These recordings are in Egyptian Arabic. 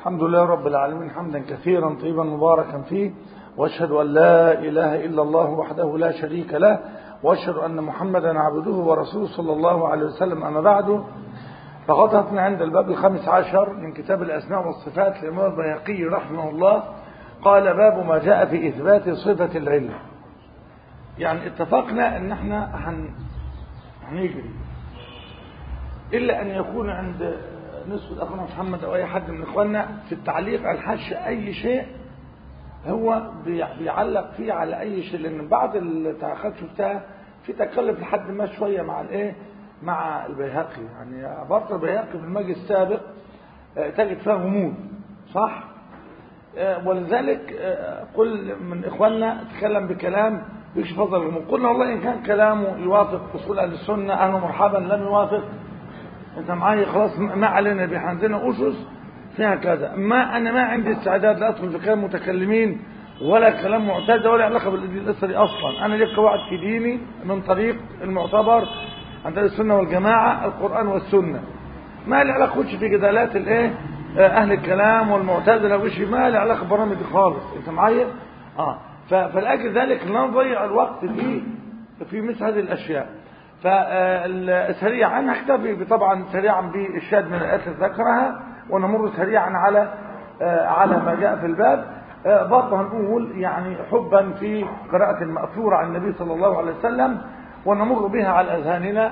الحمد لله رب العالمين حمدا كثيرا طيبا مباركا فيه واشهد ان لا اله الا الله وحده لا شريك له واشهد ان محمدا عبده ورسوله صلى الله عليه وسلم اما بعد فقد وقفنا عند الباب الخامس عشر من كتاب الاسماء والصفات للامام البيهقي رحمه الله قال باب ما جاء في اثبات صفه العلم يعني اتفقنا ان احنا هن... هنجري الا ان يكون عند نسبة أخونا محمد أو أي حد من إخواننا في التعليق على الحش أي شيء هو بيعلق فيه على أي شيء لأن بعض التعليقات شفتها في تكلف لحد ما شوية مع الإيه مع البيهقي يعني عبارة البيهقي في المجلس السابق تجد فيها غموض صح ولذلك كل من إخواننا تكلم بكلام يكشف هذا الغموض قلنا والله إن كان كلامه يوافق أصول أهل السنة أهلا مرحبا لم يوافق انت معايا خلاص ما علينا به عندنا اسس فيها كذا ما انا ما عندي استعداد لا ادخل في كلام متكلمين ولا كلام معتزله ولا علاقه بالقصه دي اصلا انا لي قواعد في ديني من طريق المعتبر عند السنه والجماعه القران والسنه ما لي علاقه خش في جدالات الايه اهل الكلام والمعتزله وشي ما لي علاقه بالبرامج دي خالص انت معايا اه فلاجل ذلك لا نضيع الوقت في في مثل هذه الاشياء فسريعا نكتفي طبعا سريعا بالشاد من الآيات اللي ذكرها ونمر سريعا على على ما جاء في الباب برضه هنقول يعني حبا في قراءة المأثورة عن النبي صلى الله عليه وسلم ونمر بها على أذهاننا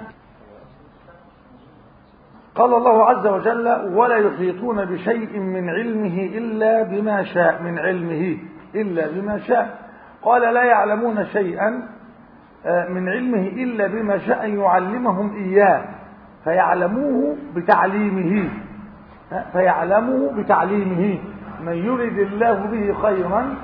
قال الله عز وجل ولا يحيطون بشيء من علمه إلا بما شاء من علمه إلا بما شاء قال لا يعلمون شيئا من علمه إلا بما شاء أن يعلمهم إياه فيعلموه بتعليمه فيعلمه بتعليمه من يرد الله به خيرا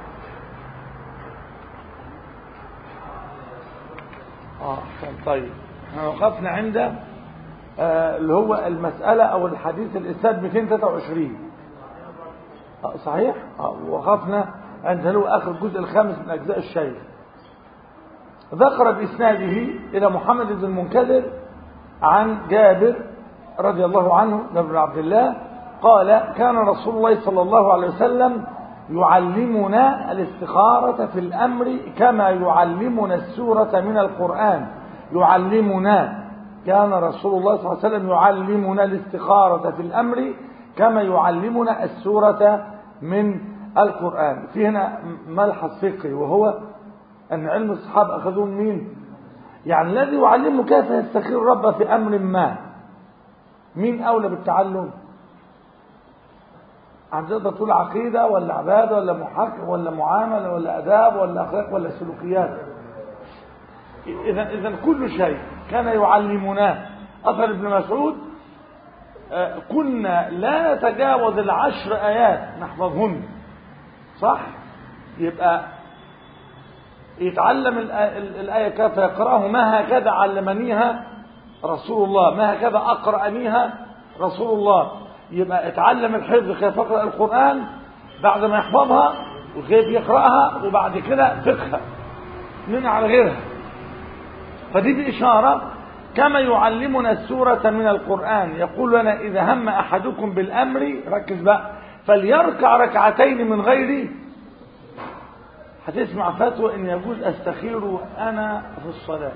آه طيب وقفنا عند آه اللي هو المسألة أو الحديث الإسناد 223 آه صحيح آه وقفنا عند هو آخر الجزء الخامس من أجزاء الشيخ ذكر بإسناده إلى محمد بن المنكدر عن جابر رضي الله عنه بن عبد الله قال كان رسول الله صلى الله عليه وسلم يعلمنا الاستخارة في الأمر كما يعلمنا السورة من القرآن يعلمنا كان رسول الله صلى الله عليه وسلم يعلمنا الاستخارة في الأمر كما يعلمنا السورة من القرآن في هنا ملحظ فقهي وهو أن علم الصحابة أخذوه مين يعني الذي يعلمه كيف يستخير ربه في أمر ما مين أولى بالتعلم تقدر تقول عقيدة ولا عبادة ولا محاكم ولا معاملة ولا أداب ولا أخلاق ولا سلوكيات إذا إذا كل شيء كان يعلمنا أثر ابن مسعود كنا لا نتجاوز العشر آيات نحفظهن صح يبقى يتعلم الآية كيف يقرأه ما هكذا علمنيها رسول الله ما هكذا أقرأنيها رسول الله يبقى اتعلم الحفظ كيف يقرأ القرآن بعد ما يحفظها وكيف يقرأها وبعد كده فقهها من على غيرها فدي بإشارة كما يعلمنا السورة من القرآن يقول لنا إذا هم أحدكم بالأمر ركز بقى فليركع ركعتين من غير هتسمع فتوى ان يجوز استخير انا في الصلاة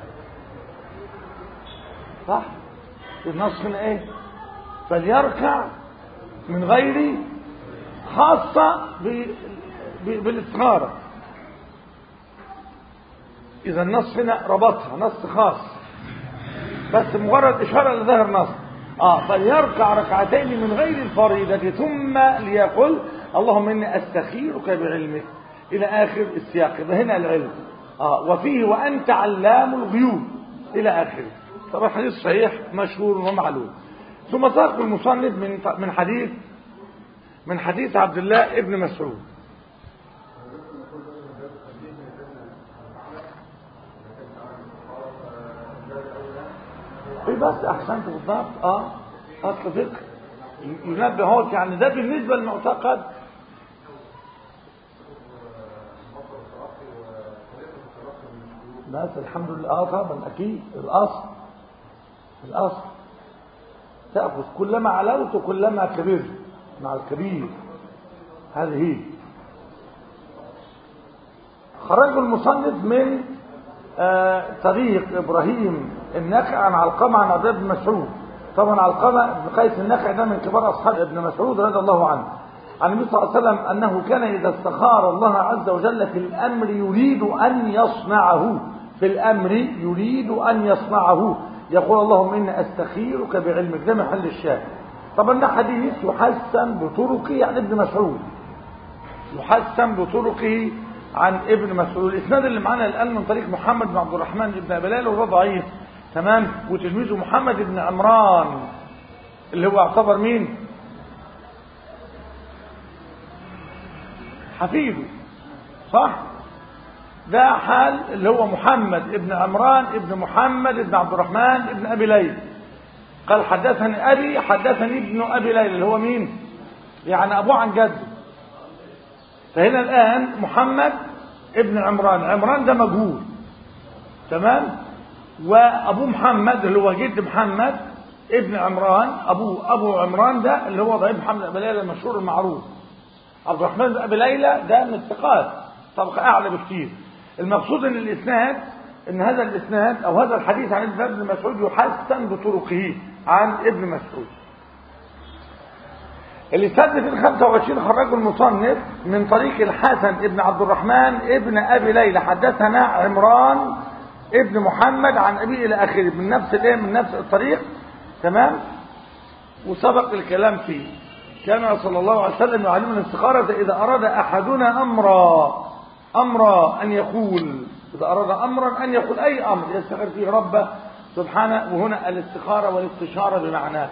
صح النص هنا ايه فليركع من غير خاصة بالاستخارة اذا النص هنا ربطها نص خاص بس مجرد اشارة لظاهر نص اه فليركع ركعتين من غير الفريضة ثم ليقل اللهم اني استخيرك بعلمك إلى آخر السياق هنا العلم آه وفيه وأنت علام الغيوب إلى آخره طبعا حديث صحيح مشهور ومعلوم ثم ساق المصنف من من حديث من حديث عبد الله ابن مسعود ايه بس احسنت بالضبط اه اصل فقه ينبه هوك يعني ده بالنسبه للمعتقد بس الحمد لله اه طبعا اكيد الاصل الاصل تاخذ كلما علوت كلما كبرت مع الكبير هذه هي خرج المصنف من آه طريق ابراهيم النخع عن علقمه عن عبد بن مسعود طبعا علقمه بن قيس النخع ده من كبار اصحاب ابن مسعود رضي الله عنه عن النبي صلى الله عليه وسلم انه كان اذا استخار الله عز وجل في الامر يريد ان يصنعه في الامر يريد ان يصنعه يقول اللهم اني استخيرك بعلمك ده محل الشاهد طبعا ده حديث يحسن بطرقه عن ابن مسعود يحسن بطرقه عن ابن مسعود الاسناد اللي معانا الان من طريق محمد بن عبد الرحمن بن بلال وهو ضعيف تمام وتلميذه محمد بن عمران اللي هو يعتبر مين حفيده صح ده حال اللي هو محمد ابن عمران ابن محمد ابن عبد الرحمن ابن ابي ليلى قال حدثني ابي حدثني ابن ابي ليلى اللي هو مين يعني ابوه عن جده فهنا الان محمد ابن عمران عمران ده مجهول تمام وابوه محمد اللي هو جد محمد ابن عمران ابوه ابو عمران ده اللي هو ضعيف محمد ابي ليلى المشهور المعروف عبد الرحمن بن ابي ليلى ده من الثقات طبقه اعلى بكثير المقصود ان الاسناد ان هذا الاسناد او هذا الحديث عن ابن مسعود يحسن بطرقه عن ابن مسعود الاسناد في ال 25 خرجه المصنف من طريق الحسن ابن عبد الرحمن ابن ابي ليلى حدثنا عمران ابن محمد عن ابي الى اخره من نفس الايه من نفس الطريق تمام وسبق الكلام فيه كان صلى الله عليه وسلم يعلمنا الاستخارة إذا أراد أحدنا أمرا أمرا أن يقول إذا أراد أمرا أن يقول أي أمر يستخير فيه ربه سبحانه وهنا الاستخارة والاستشارة بمعناه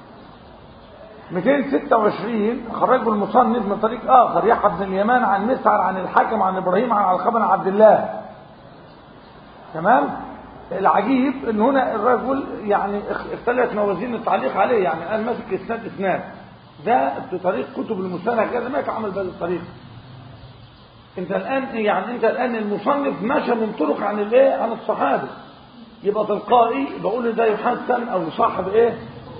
226 خرجه المصنف من طريق آخر يحيى بن اليمان عن مسعر عن الحكم عن إبراهيم عن علقمة عن عبد الله تمام العجيب ان هنا الرجل يعني اختلفت موازين التعليق عليه يعني قال ماسك اسناد اسناد ده بطريق كتب المسند كده ما يتعامل بهذه الطريقه انت الان يعني انت الان المصنف مشى من طرق عن الايه عن الصحابه يبقى تلقائي بقول ده يحسن او يصاحب ايه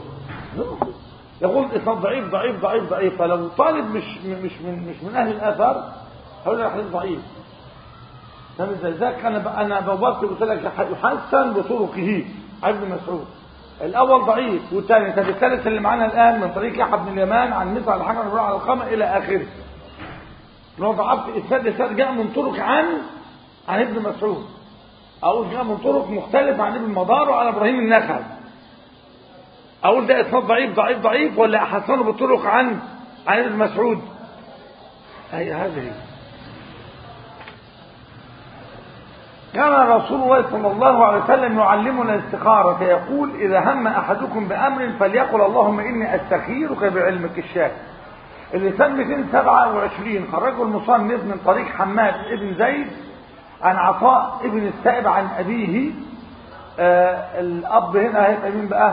يقول اسناد ضعيف ضعيف ضعيف ضعيف فلو طالب مش مش من مش من اهل الاثر هقول له حديث ضعيف فاهم ازاي ذاك انا انا بوصف قلت لك يحسن بطرقه ابن مسعود الاول ضعيف والثاني طب الثالث اللي معانا الان من طريق يحيى بن اليمان عن مثل الحكم بن على القمه الى اخره لو ضعفت اسناد اسناد جاء من طرق عن عن ابن مسعود اقول جاء من طرق مختلفه عن ابن مدار وعن ابراهيم النخعي اقول ده اسناد ضعيف ضعيف ضعيف ولا احسنه بالطرق عن عن ابن مسعود اي هذه كان رسول الله صلى الله عليه وسلم يعلمنا الاستخارة فيقول إذا هم أحدكم بأمر فليقل اللهم إني أستخيرك بعلمك الشافي اللسان 227 خرجه المصنف من طريق حماد ابن زيد عن عطاء ابن السائب عن أبيه آه الأب هنا هيبقى مين بقى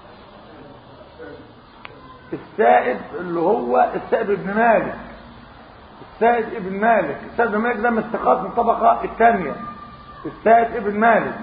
السائب اللي هو السائب ابن مالك السائب ابن مالك السائب ابن مالك ده من الثقات من الطبقة الثانية السائب ابن مالك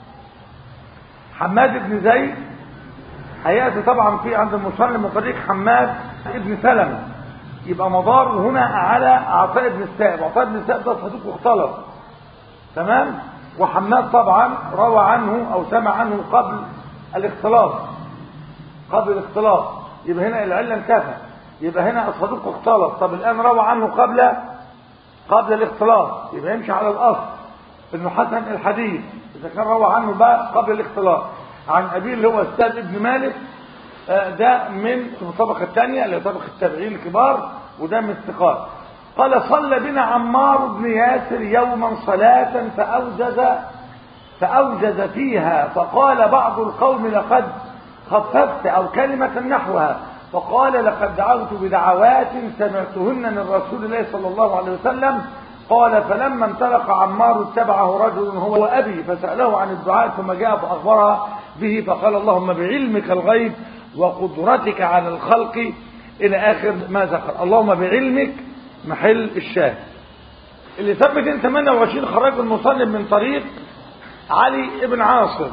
حماد بن زيد هيأتي طبعا في عند المصنف من طريق حماد ابن سلمة يبقى مدار هنا على عطاء بن السائب عطاء بن السائب ده صديق واختلط تمام وحماد طبعا روى عنه او سمع عنه قبل الاختلاط قبل الاختلاط يبقى هنا العله انتهت يبقى هنا الصديق اختلط طب الان روى عنه قبل قبل الاختلاط يبقى يمشي على الاصل انه حسن الحديث اذا كان روى عنه بقى قبل الاختلاط عن ابيه اللي هو استاذ ابن مالك ده من الطبقه الثانيه اللي هي طبقه التابعين الكبار وده من الثقات قال صلى بنا عمار بن ياسر يوما صلاة فأوجز فأوجز فيها فقال بعض القوم لقد خففت أو كلمة نحوها فقال لقد دعوت بدعوات سمعتهن من رسول الله صلى الله عليه وسلم قال فلما انطلق عمار اتبعه رجل هو أبي فسأله عن الدعاء ثم جاء فأخبرها به فقال اللهم بعلمك الغيب وقدرتك على الخلق إلى آخر ما ذكر اللهم بعلمك محل الشاهد اللي ثبت 28 خرج المصنف من طريق علي بن عاصم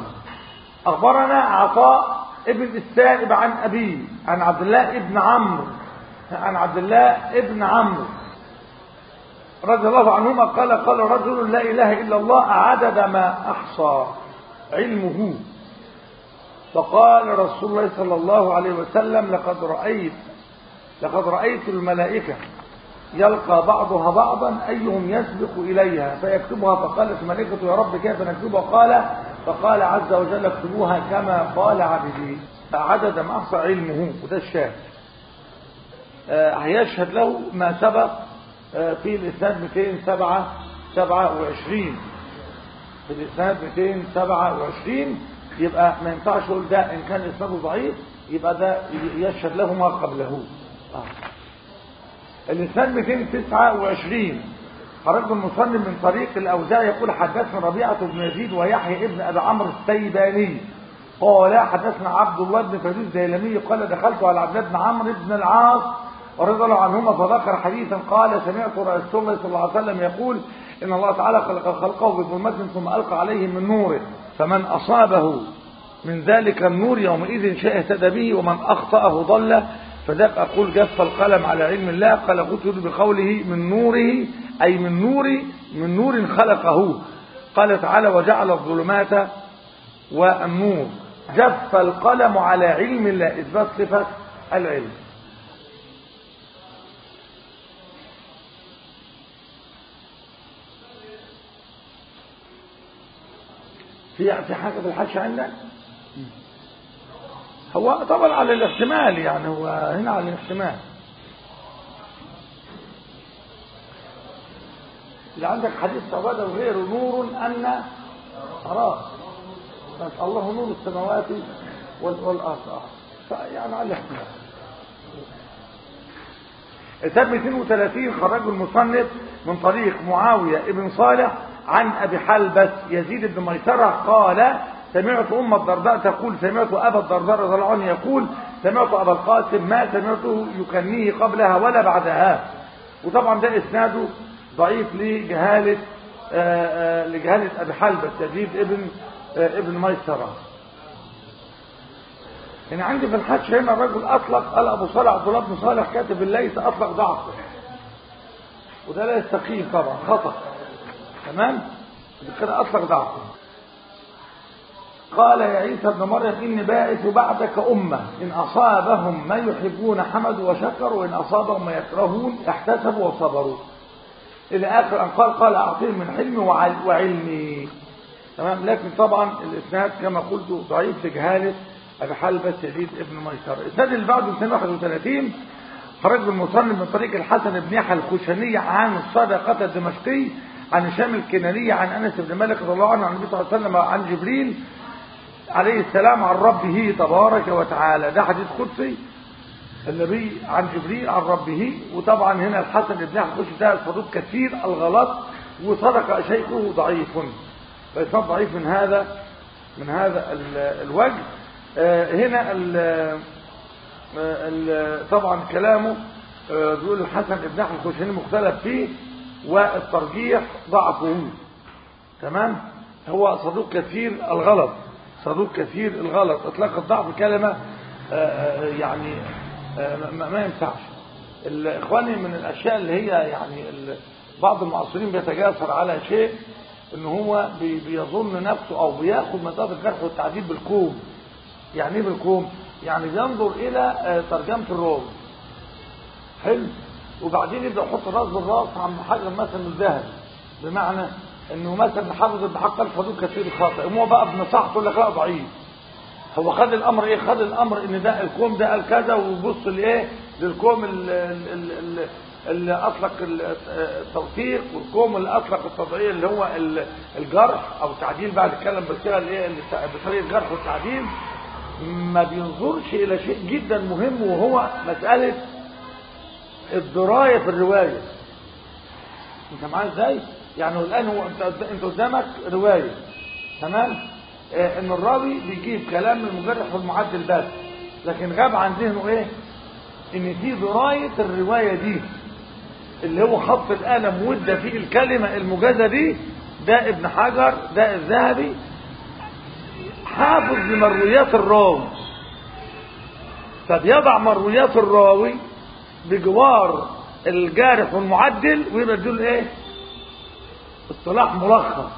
أخبرنا عطاء ابن السائب عن أبيه عن عبد الله ابن عمرو عن عبد الله ابن عمرو رضي الله عنهما قال قال رجل لا إله إلا الله عدد ما أحصى علمه فقال رسول الله صلى الله عليه وسلم لقد رأيت لقد رأيت الملائكة يلقى بعضها بعضا أيهم يسبق إليها فيكتبها فقالت الملائكة يا رب كيف نكتبها قال فقال عز وجل اكتبوها كما قال عبدي عدد ما أحصى علمه وده الشاهد آه هيشهد له ما سبق آه في الإسناد 227 في الإسناد 227 يبقى ما ينفعش يقول ده إن كان إسناده ضعيف يبقى ده يشهد له ما قبله آه. الإسناد 229 خرج المصنف من طريق الأوزاع يقول حدثنا ربيعة بن يزيد ويحيى ابن أبي عمرو السيباني قال حدثنا عبد الله بن فيروز الديلمي قال دخلت على عبد الله بن عمرو بن العاص ورضي الله عنهما فذكر حديثا قال سمعت رسول الله صلى الله عليه وسلم يقول إن الله تعالى خلق خلقه بظلمة ثم ألقى عليه من نوره فمن أصابه من ذلك النور يومئذ شاء اهتدى به ومن أخطأه ضل فذاك أقول جف القلم على علم الله قال قلت بقوله من نوره أي من نور من نور خلقه قال تعالى وجعل الظلمات والنور جف القلم على علم الله إثبات صفة العلم في في حاجة في الحش عندك هو طبعا على الاحتمال يعني هو هنا على الاحتمال اللي عندك حديث عبادة وغيره نور أن أراه بس الله نور السماوات والأرض فيعني على الاحتمال كتاب 230 خرجه المصنف من طريق معاوية ابن صالح عن أبي حلبس يزيد بن ميسرة قال سمعت أم الدرداء تقول سمعت أبا الدرداء رضي الله عنه يقول سمعت أبا القاسم ما سمعته يكنيه قبلها ولا بعدها وطبعا ده إسناده ضعيف لجهالة آآ آآ لجهالة أبي حلبس يزيد ابن ابن ميسرة هنا عندي في الحج هنا الرجل أطلق قال أبو صالح عبد الله بن صالح كاتب الليث أطلق ضعفه وده لا يستقيم طبعا خطأ تمام كده أطلق ضعفه قال يا عيسى ابن مريم إني باعث بعدك أمة إن أصابهم ما يحبون حمدوا وشكروا وإن أصابهم ما يكرهون احتسبوا وصبروا إلى آخر أن قال قال أعطيهم من حلمي وعلمي تمام لكن طبعا الإسناد كما قلت ضعيف لجهالة أبي حلبة يزيد ابن ميسر الإسناد اللي بعده 231 خرج بالمصنف من طريق الحسن بن يحيى الخشني عن الصدقة الدمشقي عن هشام الكناني عن أنس بن مالك رضي الله عنه عن النبي صلى الله عليه وسلم عن جبريل عليه السلام عن ربه تبارك وتعالى ده حديث قدسي النبي عن جبريل عن ربه وطبعا هنا الحسن بن يحيى الخشني ده الصدوق كثير الغلط وصدق شيخه ضعيف فإسناد ضعيف من هذا من هذا الوجه هنا ال ال طبعا كلامه بيقول الحسن بن يحيى الخشني مختلف فيه والترجيح ضعفه تمام هو صدوق كثير الغلط صدوق كثير الغلط اطلاق الضعف كلمه يعني ما ينفعش اخواني من الاشياء اللي هي يعني بعض المعاصرين بيتجاسر على شيء ان هو بيظن نفسه او بياخد مسافه الجرح والتعديل بالكوم يعني ايه بالكوم يعني بينظر الى ترجمه الراوي حلو وبعدين يبدا يحط الراس بالراس عن حجر مثلا من الذهب بمعنى انه مثلا حافظ ابن حق الحدود كثير الخطا هو بقى بنصيحته يقول لك لا ضعيف هو خد الامر ايه خد الامر ان ده الكوم ده قال كذا وبص لايه للكوم اللي اطلق التوثيق والكوم اللي اطلق التضعيف اللي هو الجرح او التعديل بعد الكلام بالصيغه اللي هي بطريقه الجرح والتعديل ما بينظرش الى شيء جدا مهم وهو مساله الدرايه في الروايه انت معايا ازاي يعني الان هو انت انت قدامك روايه تمام آه ان الراوي بيجيب كلام من المجرح والمعدل بس لكن غاب عن ذهنه ايه ان في درايه الروايه دي اللي هو خط القلم وده فيه الكلمه المجازه دي ده ابن حجر ده الذهبي حافظ لمرويات الراوي فبيضع مرويات الراوي بجوار الجارح والمعدل ويبقى دول ايه اصطلاح ملخص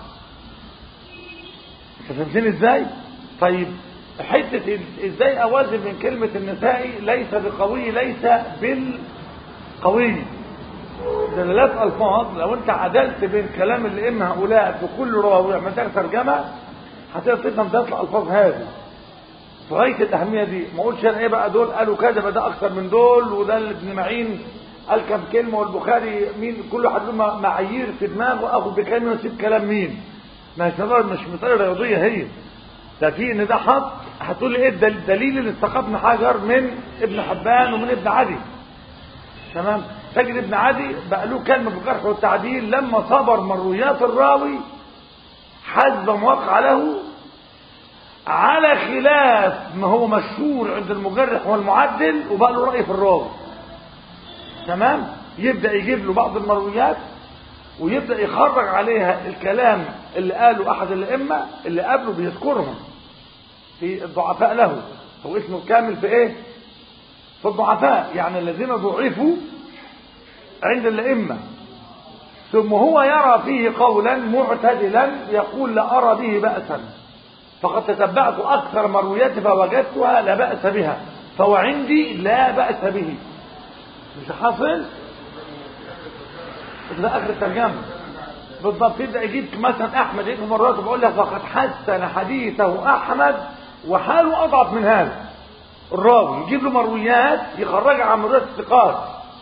انت فهمتني ازاي طيب حته ازاي اوازن من كلمه النسائي ليس بقوي ليس بالقوي دلالات الفاظ لو انت عدلت بين كلام الائمه هؤلاء في كل راوي عملت لك ترجمه هتقدر تفهم ثلاث الالفاظ هذه في غايه الاهميه دي ما اقولش انا ايه بقى دول قالوا كذا بقى ده اكثر من دول وده ابن معين قال كم كلمه والبخاري مين كل واحد له معايير في دماغه اخد بكلمه واسيب كلام مين ما هي مش مساله رياضيه هي ده في ان ده حط هتقول لي ايه الدليل اللي استقطنا حجر من ابن حبان ومن ابن عدي تمام تجد ابن عدي بقى له كلمه في الجرح والتعديل لما صبر مرويات الراوي حسب موقع له على خلاف ما هو مشهور عند المجرح والمعدل وبقى له رأي في الراوي تمام يبدأ يجيب له بعض المرويات ويبدأ يخرج عليها الكلام اللي قاله أحد الأئمة اللي قبله بيذكرهم في الضعفاء له هو اسمه كامل في ايه في الضعفاء يعني الذين ضعفوا عند الأئمة ثم هو يرى فيه قولا معتدلا يقول لا أرى به بأسا فقد تتبعت أكثر مرويات فوجدتها لا بأس بها فهو عندي لا بأس به مش حاصل ده آخر الترجمة بالضبط يبدأ يجيب مثلا أحمد يجيب مرات بقول لك فقد حسن حديثه أحمد وحاله أضعف من هذا الراوي يجيب له مرويات يخرجها عن مرويات الثقات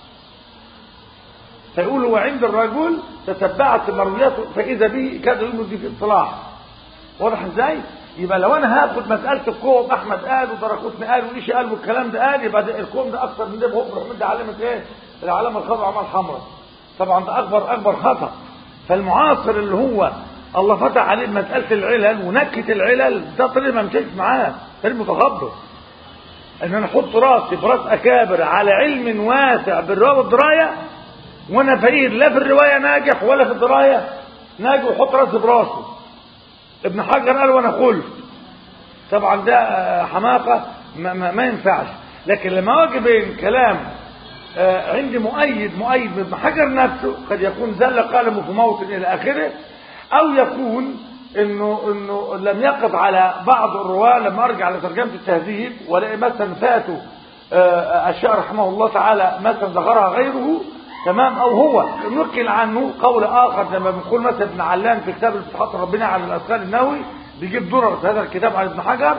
فيقول هو عند الرجل تتبعت مروياته فإذا به كاد يمضي في اصطلاح واضح ازاي يبقى لو انا هاخد مساله الكوم احمد قال ودركوتني قال وايش قال والكلام ده قال يبقى ده الكوم ده اكثر من ده بروح من ده علامه ايه العلامه الخضراء والعلامه الحمراء طبعا ده اكبر اكبر خطا فالمعاصر اللي هو الله فتح عليه مساله العلل ونكت العلل ده طريق ما مشيتش معاه طريق متخبط ان انا احط راسي براس اكابر على علم واسع بالروايه والدرايه وانا فقير لا في الروايه ناجح ولا في الدرايه ناجح وحط راسي براسه ابن حجر قال وانا قلت طبعا ده حماقة ما, ما, ما ينفعش لكن لما واجه بين كلام عندي مؤيد مؤيد من ابن حجر نفسه قد يكون زل قلمه في موطن الى اخره او يكون انه انه لم يقف على بعض الرواه لما ارجع لترجمه التهذيب ولاقي مثلا فاتوا اشياء رحمه الله تعالى مثلا ذكرها غيره تمام او هو نقل عنه قول اخر لما بنقول مثلا ابن علان في كتاب الفتحات ربنا على الاذكار النووي بيجيب درر في هذا الكتاب على ابن حجر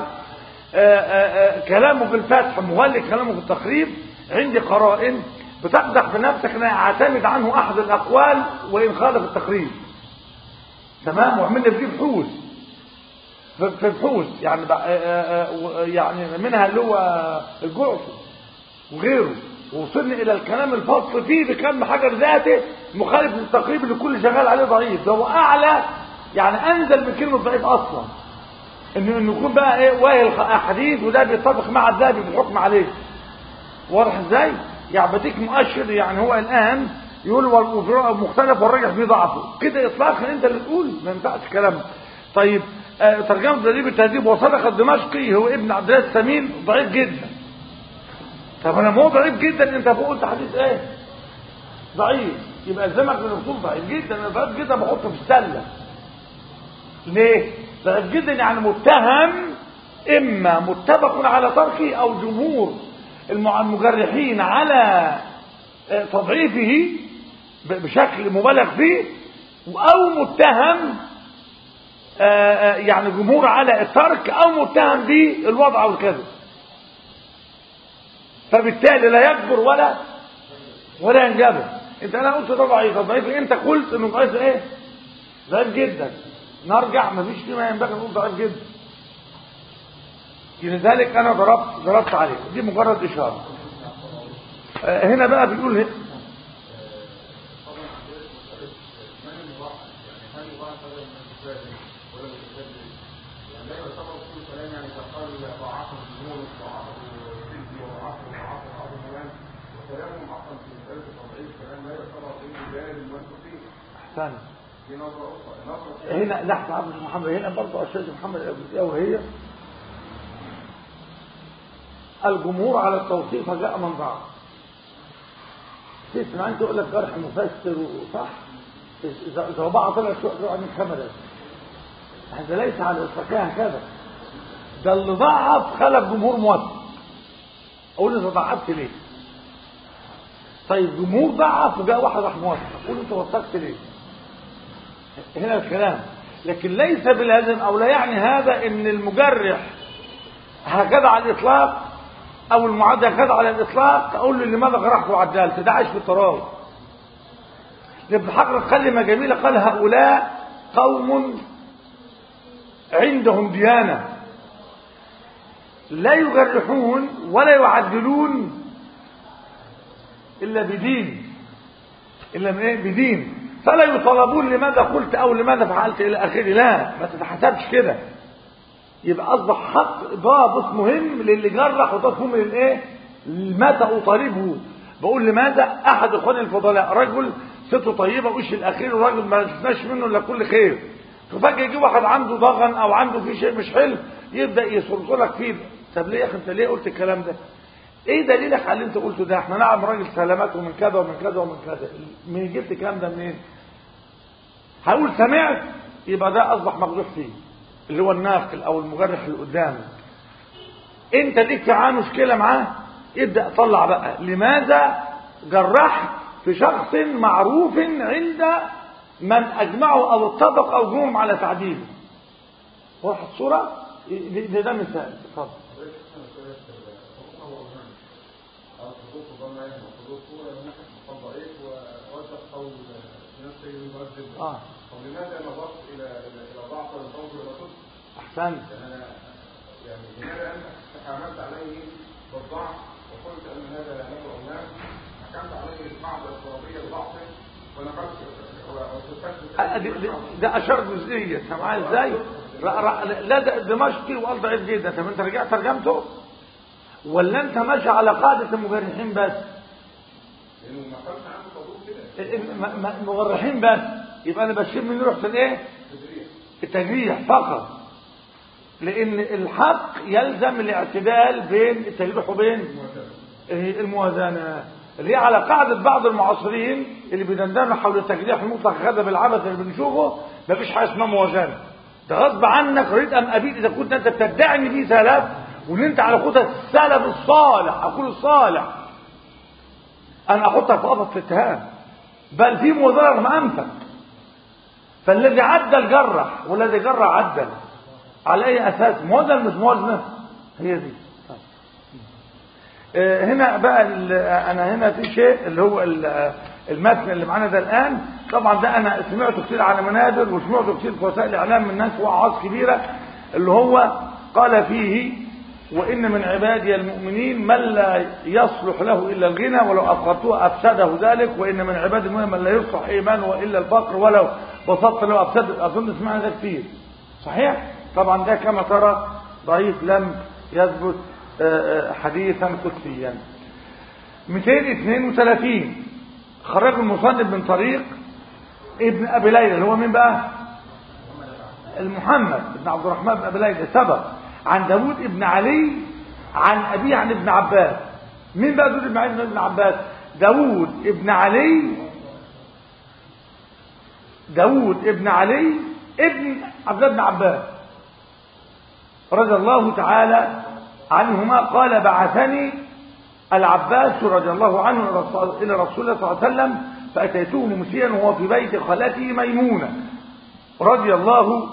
آآ آآ كلامه في الفتح مغلق كلامه في التقريب عندي قرائن بتقدح في نفسك ان اعتمد عنه احد الاقوال وان خالف التقريب تمام وعملنا فيه بحوث في بحوث يعني يعني منها اللي هو الجعفي وغيره ووصلنا الى الكلام الفصل فيه بكم حجر ذاته مخالف للتقريب اللي كل شغال عليه ضعيف ده هو اعلى يعني انزل من كلمه ضعيف اصلا انه انه يكون بقى ايه واهي الاحاديث وده بيتفق مع الذهبي في الحكم عليه واضح ازاي يعني بديك مؤشر يعني هو الان يقول مختلف والراجح فيه ضعفه كده اطلاقا انت اللي تقول ما ينفعش كلام طيب آه ترجمه تدريب التهذيب وصدق الدمشقي هو ابن عبد الله السمين ضعيف جدا طب انا مو ضعيف جدا انت فوق قلت حديث ايه ضعيف يبقى الزمك من الاصول ضعيف جدا انا ضعيف جدا بحطه في السله ليه ضعيف جدا يعني متهم اما متفق على تركه او جمهور المجرحين على تضعيفه بشكل مبالغ فيه او متهم يعني جمهور على الترك او متهم بالوضع والكذب فبالتالي لا يكبر ولا ولا ينجبر انت انا قلت ده ضعيف ضعيف انت قلت انه ضعيف ايه ضعيف جدا نرجع مفيش فيما ينبغي نقول ضعيف جدا لذلك انا ضربت ضربت عليه دي مجرد اشاره هنا بقى بيقول ثاني هنا لحظة عبد محمد هنا برضه أستاذ محمد أبو وهي الجمهور على التوصيف جاء من ضعف تسمع انت يقول لك جرح مفسر وصح اذا اذا بعض طلع شو يقعد من كاميرا هذا ليس على الاطلاق هكذا ده اللي ضعف خلق جمهور موثق اقول انت ضعفت ليه طيب جمهور ضعف وجاء واحد راح موثق اقول انت وثقت ليه هنا الكلام لكن ليس باللازم او لا يعني هذا ان المجرح هكذا على الاطلاق او المعدل هكذا على الاطلاق اقول له لماذا جرحت وعدلت ده عايش في التراوي ابن حجر كلمة جميلة قال هؤلاء قوم عندهم ديانة لا يجرحون ولا يعدلون إلا بدين إلا من إيه؟ بدين فلا يطالبون لماذا قلت أو لماذا فعلت إلى آخره لا ما تتحسبش كده يبقى أصبح حق ضابط مهم للي جرح وضابط مهم للإيه متى أطالبه بقول لماذا أحد إخواني الفضلاء رجل سته طيبة وش الأخير وراجل ما نسمعش منه إلا كل خير ففجأة يجي واحد عنده ضغن أو عنده في شيء مش حلو يبدأ يصرصلك فيه طب ليه يا أخي أنت ليه قلت الكلام ده؟ ايه دليلك على اللي انت قلته ده احنا نعم راجل سلامات ومن كذا ومن كذا ومن كذا من جبت الكلام ده منين هقول سمعت يبقى ده اصبح مقدوح فيه اللي هو الناقل او المجرح اللي قدامك انت ليك معاه مشكله معاه ابدا طلع بقى لماذا جرحت في شخص معروف عند من اجمعوا او اتفق او جمعوا على تعديله واحد صوره ده, ده مثال اتفضل اه ولماذا نظرت الى الى الى ضعف الفوز والرسول؟ احسنت انا يعني لماذا انت تحاملت عليه بالضعف وقلت ان هذا لا نفع الناس حكمت عليه بعض الضربيه بضعفه ونقلت ده اشار جزئيه انت معايا ازاي؟ لا ده دمشقي وقال ضعيف جدا طب انت رجعت ترجمته؟ ولا انت ماشي على قاعده المجرحين بس؟ لانه نقلت عنه صدوق كده مجرحين بس يبقى انا بشير من رحت الايه التجريح فقط لان الحق يلزم الاعتدال بين التجريح وبين الموازنه اللي هي على قاعده بعض المعاصرين اللي بيدندنوا حول التجريح المطلق هذا بالعبث اللي بنشوفه مفيش حاجه اسمها موازنه ده غصب عنك اريد ام ابيد اذا كنت انت بتدعي ان في سلف وان انت على خطى السلف الصالح اقول الصالح انا احطك في قفص الاتهام بل في موازنه رغم انفك فالذي عدل جرح والذي جرح عدل على اي اساس موازنه مش موازنه هي دي آه هنا بقى انا هنا في شيء اللي هو المتن اللي معانا ده الان طبعا ده انا سمعته كتير على منابر وسمعته كتير في وسائل الاعلام من ناس وعظ كبيره اللي هو قال فيه وان من عبادي المؤمنين من لا يصلح له الا الغنى ولو افقرته افسده ذلك وان من عبادي المؤمنين من لا يصلح ايمانه الا الفقر ولو بسطت له افسد اظن سمعنا ده كتير صحيح طبعا ده كما ترى ضعيف لم يثبت حديثا قدسيا 232 خرج المصنف من طريق ابن ابي ليلى اللي هو مين بقى المحمد بن عبد الرحمن بن ابي ليلى سبق عن داود ابن علي عن ابيه عن ابن عباس مين بقى داود ابن علي بن ابن عباس داود ابن علي داود ابن علي ابن عبد الله بن عباس رضي الله تعالى عنهما قال بعثني العباس رضي الله عنه إلى رسول الله صلى الله عليه وسلم فأتيته ممسيا وهو في بيت خالته ميمونة رضي الله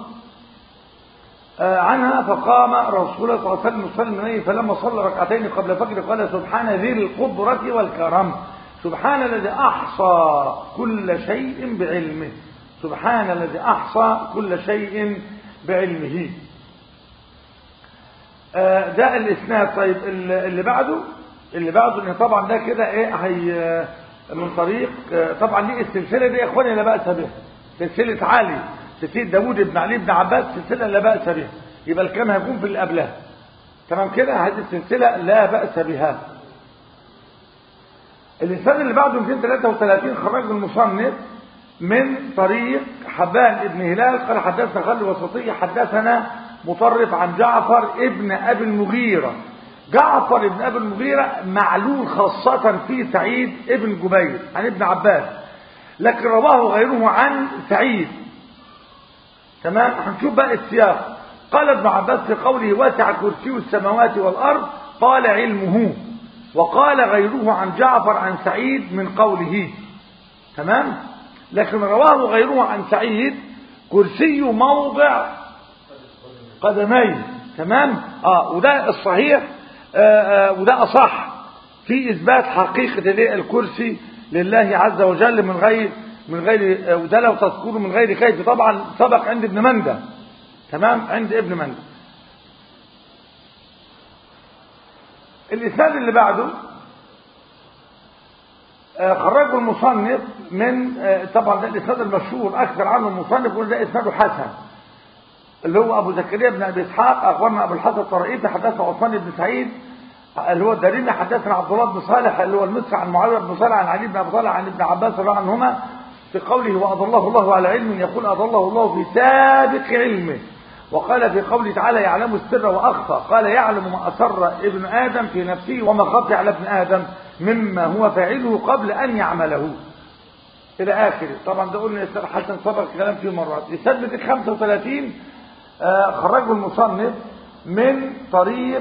عنها فقام رسول الله صلى الله عليه وسلم يصلي عليه فلما صلى ركعتين قبل الفجر قال سبحان ذي القدرة والكرم سبحان الذي أحصى كل شيء بعلمه سبحان الذي أحصى كل شيء بعلمه ده الاسناد طيب اللي بعده اللي بعده ان طبعا ده كده ايه هي من طريق طبعا دي السلسله دي يا اخواني لا باس بها سلسله علي سلسله داوود بن علي بن عباس سلسله لا باس بها يبقى الكلام هيكون في اللي قبلها تمام كده هذه السلسله لا باس بها الاسناد اللي بعده 233 خرج المصنف من طريق حبان ابن هلال قال حدثنا خالد الوسطي حدثنا مطرف عن جعفر ابن ابي المغيرة جعفر بن ابي المغيرة معلول خاصة في سعيد ابن جبير عن ابن عباس لكن رواه غيره عن سعيد تمام هنشوف بقى السياق قال ابن عباس في قوله وسع كرسي السماوات والارض قال علمه وقال غيره عن جعفر عن سعيد من قوله تمام لكن رواه غيره عن سعيد كرسي موضع قدمين تمام اه وده الصحيح آه آه وده اصح في اثبات حقيقه الايه الكرسي لله عز وجل من غير من غير آه وده لو تذكروا من غير كيف طبعا سبق عند ابن مندى تمام عند ابن مندى الاسناد اللي بعده خرجه المصنف من طبعا ده الاسناد المشهور اكثر عنه المصنف يقول ده اسناده حسن اللي هو ابو زكريا بن ابي اسحاق اخبرنا ابو الحسن الطرائفي حدثنا عثمان بن سعيد اللي هو الدارمي حدثنا عبد الله بن صالح اللي هو المصري عن معاويه بن صالح عن علي بن ابي طالب عن ابن عباس رضي الله عنهما في قوله واضله الله على علم يقول اضله الله في سابق علمه وقال في قوله تعالى يعلم السر واخفى قال يعلم ما اسر ابن ادم في نفسه وما خفي على ابن ادم مما هو فاعله قبل ان يعمله الى اخره طبعا ده قلنا يسر حسن سبق الكلام فيه مرات يثبت 35 آه خرجه المصنف من طريق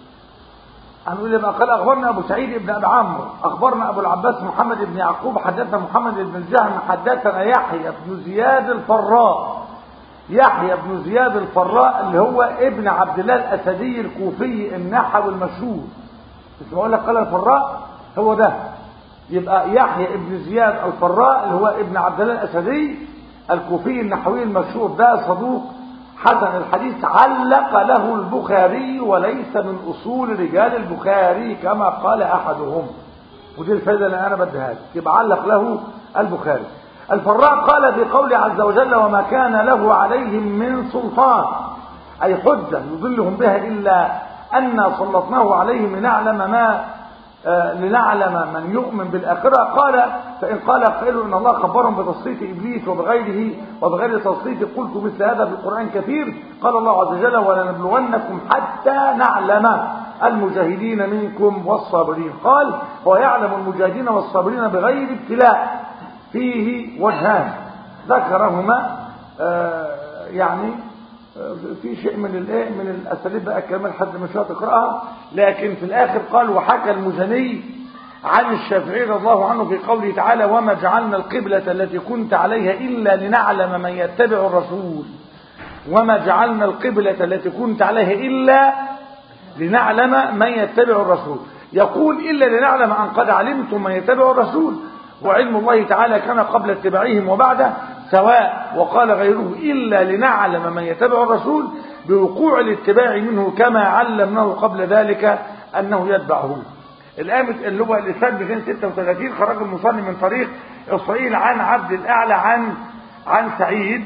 هنقول يبقى قال اخبرنا ابو سعيد بن ابي عمرو اخبرنا ابو العباس محمد بن يعقوب حدثنا محمد بن الجهم حدثنا يحيى بن زياد الفراء يحيى بن زياد الفراء اللي هو ابن عبد الله الاسدي الكوفي النحوي المشهور مش بقول لك قال الفراء هو ده يبقى يحيى ابن زياد الفراء اللي هو ابن عبد الله الاسدي الكوفي النحوي المشهور ده صدوق حسن الحديث علق له البخاري وليس من اصول رجال البخاري كما قال احدهم ودي الفائده اللي انا بديها لك يبقى علق له البخاري الفراء قال في قوله عز وجل وما كان له عليهم من سلطان أي حجة يضلهم بها إلا أن سلطناه عليهم لنعلم ما آه لنعلم من يؤمن بالآخرة قال فإن قال قائل إن الله خبرهم بتصريف إبليس وبغيره وبغير تصريف قلت مثل هذا في القرآن كثير قال الله عز وجل ولنبلونكم حتى نعلم المجاهدين منكم والصابرين قال هو يعلم المجاهدين والصابرين بغير ابتلاء فيه وجهان ذكرهما آه يعني آه في شيء من الايه من الاساليب بقى كمان حد مش تقراها لكن في الاخر قال وحكى المزني عن الشافعي رضي الله عنه في قوله تعالى وما جعلنا القبلة التي كنت عليها إلا لنعلم من يتبع الرسول وما جعلنا القبلة التي كنت عليها إلا لنعلم من يتبع الرسول يقول إلا لنعلم أن قد علمتم من يتبع الرسول وعلم الله تعالى كان قبل اتباعهم وبعده سواء وقال غيره إلا لنعلم من يتبع الرسول بوقوع الاتباع منه كما علمناه قبل ذلك أنه يتبعه الآن اللي هو الإسناد 236 خرج المصنف من طريق إسرائيل عن عبد الأعلى عن عن سعيد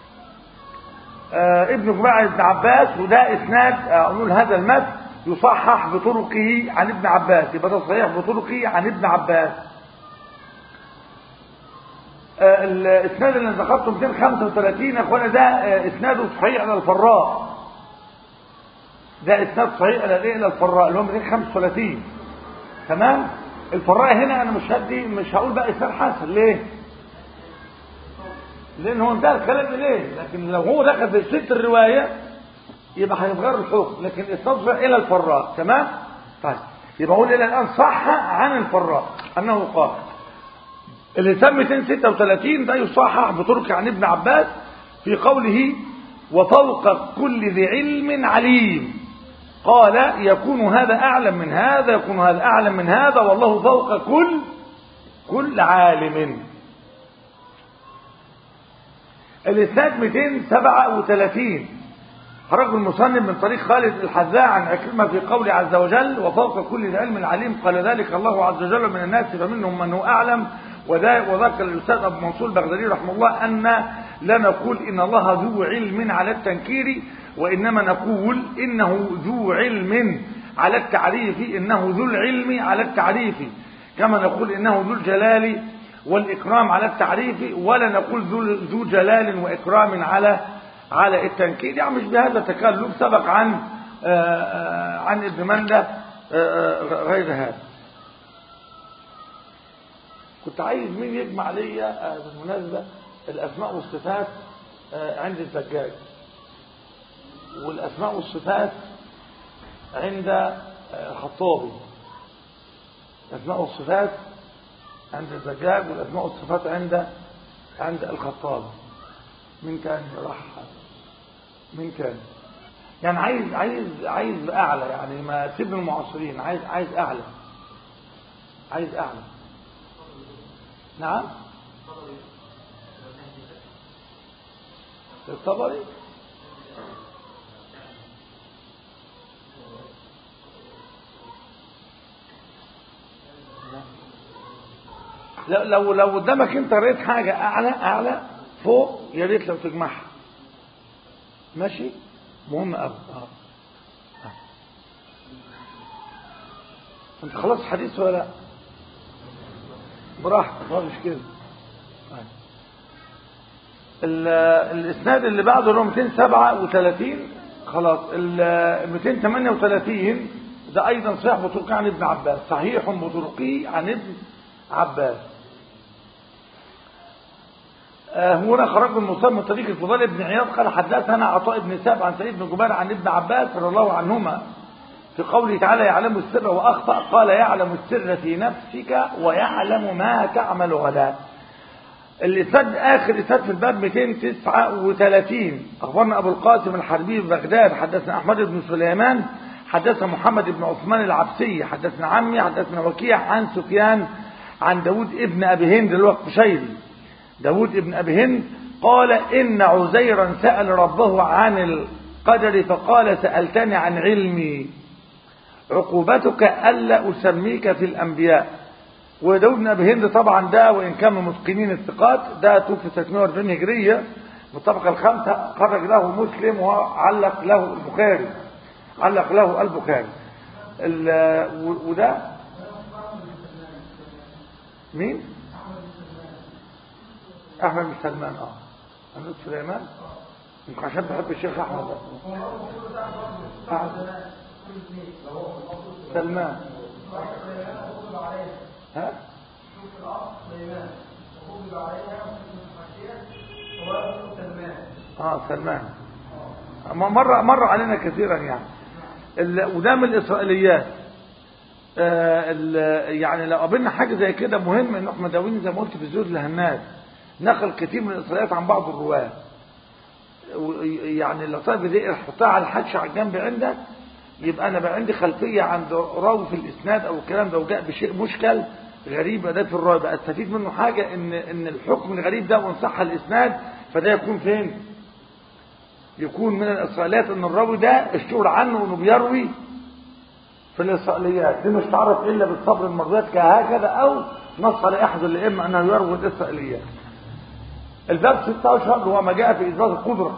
آه ابن جماعة ابن عباس وده إسناد آه نقول هذا المد يصحح بطرقه عن ابن عباس يبقى ده صحيح بطرقه عن ابن عباس آه الاسناد اللي ذكرته 235 يا اخوانا ده اسناده صحيح على الفراء ده اسناد صحيح على الايه الفراء اللي هو 235 تمام الفراء هنا انا مش هدي مش هقول بقى اسناد حسن ليه لان هو انتهى الكلام اليه لكن لو هو دخل في ست الروايه يبقى هيتغير الحكم لكن اسناد صحيح الى الفراء تمام طيب يبقى اقول الى الان صح عن الفراء انه قال اللي تم 236 ده يصحح بطرق عن ابن عباس في قوله وفوق كل ذي علم عليم قال يكون هذا أعلم من هذا يكون هذا أعلم من هذا والله فوق كل كل عالم الإسناد 237 خرج المصنف من طريق خالد الحذاء عن عكرمة في قوله عز وجل وفوق كل ذي علم عليم قال ذلك الله عز وجل من الناس فمنهم من هو أعلم وذكر الأستاذ أبو منصور البغدادي رحمه الله أن لا نقول إن الله ذو علم على التنكير وإنما نقول إنه ذو علم على التعريف إنه ذو العلم على التعريف كما نقول إنه ذو الجلال والإكرام على التعريف ولا نقول ذو, ذو جلال وإكرام على على التنكير يعني مش بهذا التكلف سبق عن آآ آآ عن ابن مندى غير هذا كنت عايز مين يجمع ليا بالمناسبة الأسماء والصفات عند الزجاج والأسماء والصفات عند الخطابي الأسماء والصفات عند الزجاج والأسماء والصفات عند عند الخطابي من كان راح من كان يعني عايز عايز عايز اعلى يعني ما سيبنا المعاصرين عايز عايز اعلى عايز اعلى نعم الطبري لو لو لو قدامك انت قريت حاجه اعلى اعلى فوق يا ريت لو تجمعها ماشي مهم قوي اه انت خلاص حديث ولا لا براحتك ما فيش كده الاسناد اللي بعده اللي هو 237 خلاص ال 238 ده ايضا صحيح بطرق عن ابن عباس صحيح بطرقه عن ابن عباس هنا خرج المصاب من طريق الفضيل بن عياض قال حدثنا عطاء بن ساب عن سعيد بن جبير عن ابن عباس رضي الله عنهما في قوله تعالى يعلم السر واخطا قال يعلم السر في نفسك ويعلم ما تعمل غدا الاسناد اخر اسناد في الباب 239 اخبرنا ابو القاسم الحربي ببغداد حدثنا احمد بن سليمان حدثنا محمد بن عثمان العبسي حدثنا عمي حدثنا وكيع عن سفيان عن داود ابن ابي هند اللي هو القشيري داود ابن أبي هند قال إن عزيرا سأل ربه عن القدر فقال سألتني عن علمي عقوبتك ألا أسميك في الأنبياء وداود بن أبي هند طبعا ده وإن كان من متقنين الثقات ده توفي 640 هجرية بالطبقة الخامسة خرج له مسلم وعلق له البخاري علق له البخاري وده مين؟ احمد بن سلمان اه محمد سليمان يمكن عشان بحب الشيخ احمد سلمان ها اه سلمان مر مر علينا كثيرا يعني وده من الاسرائيليات آه يعني لو قابلنا حاجه زي كده مهم ان احنا داوين زي ما قلت في الزوج لهناس نقل كثير من الإسرائيليات عن بعض الرواة يعني اللطائف دي احطها على الحدش على الجنب عندك يبقى أنا بقى عندي خلفية عند راوي في الإسناد أو الكلام ده وجاء بشيء مشكل غريب ده في الراوي بقى استفيد منه حاجة إن إن الحكم الغريب ده وإن صح الإسناد فده يكون فين؟ يكون من الإسرائيليات إن الراوي ده اشتهر عنه إنه بيروي في الإسرائيليات دي مش تعرف إلا بالصبر المرضيات كهكذا أو نص على أحد الأئمة أنه يروي الإسرائيليات الباب 16 هو ما جاء في إثبات القدرة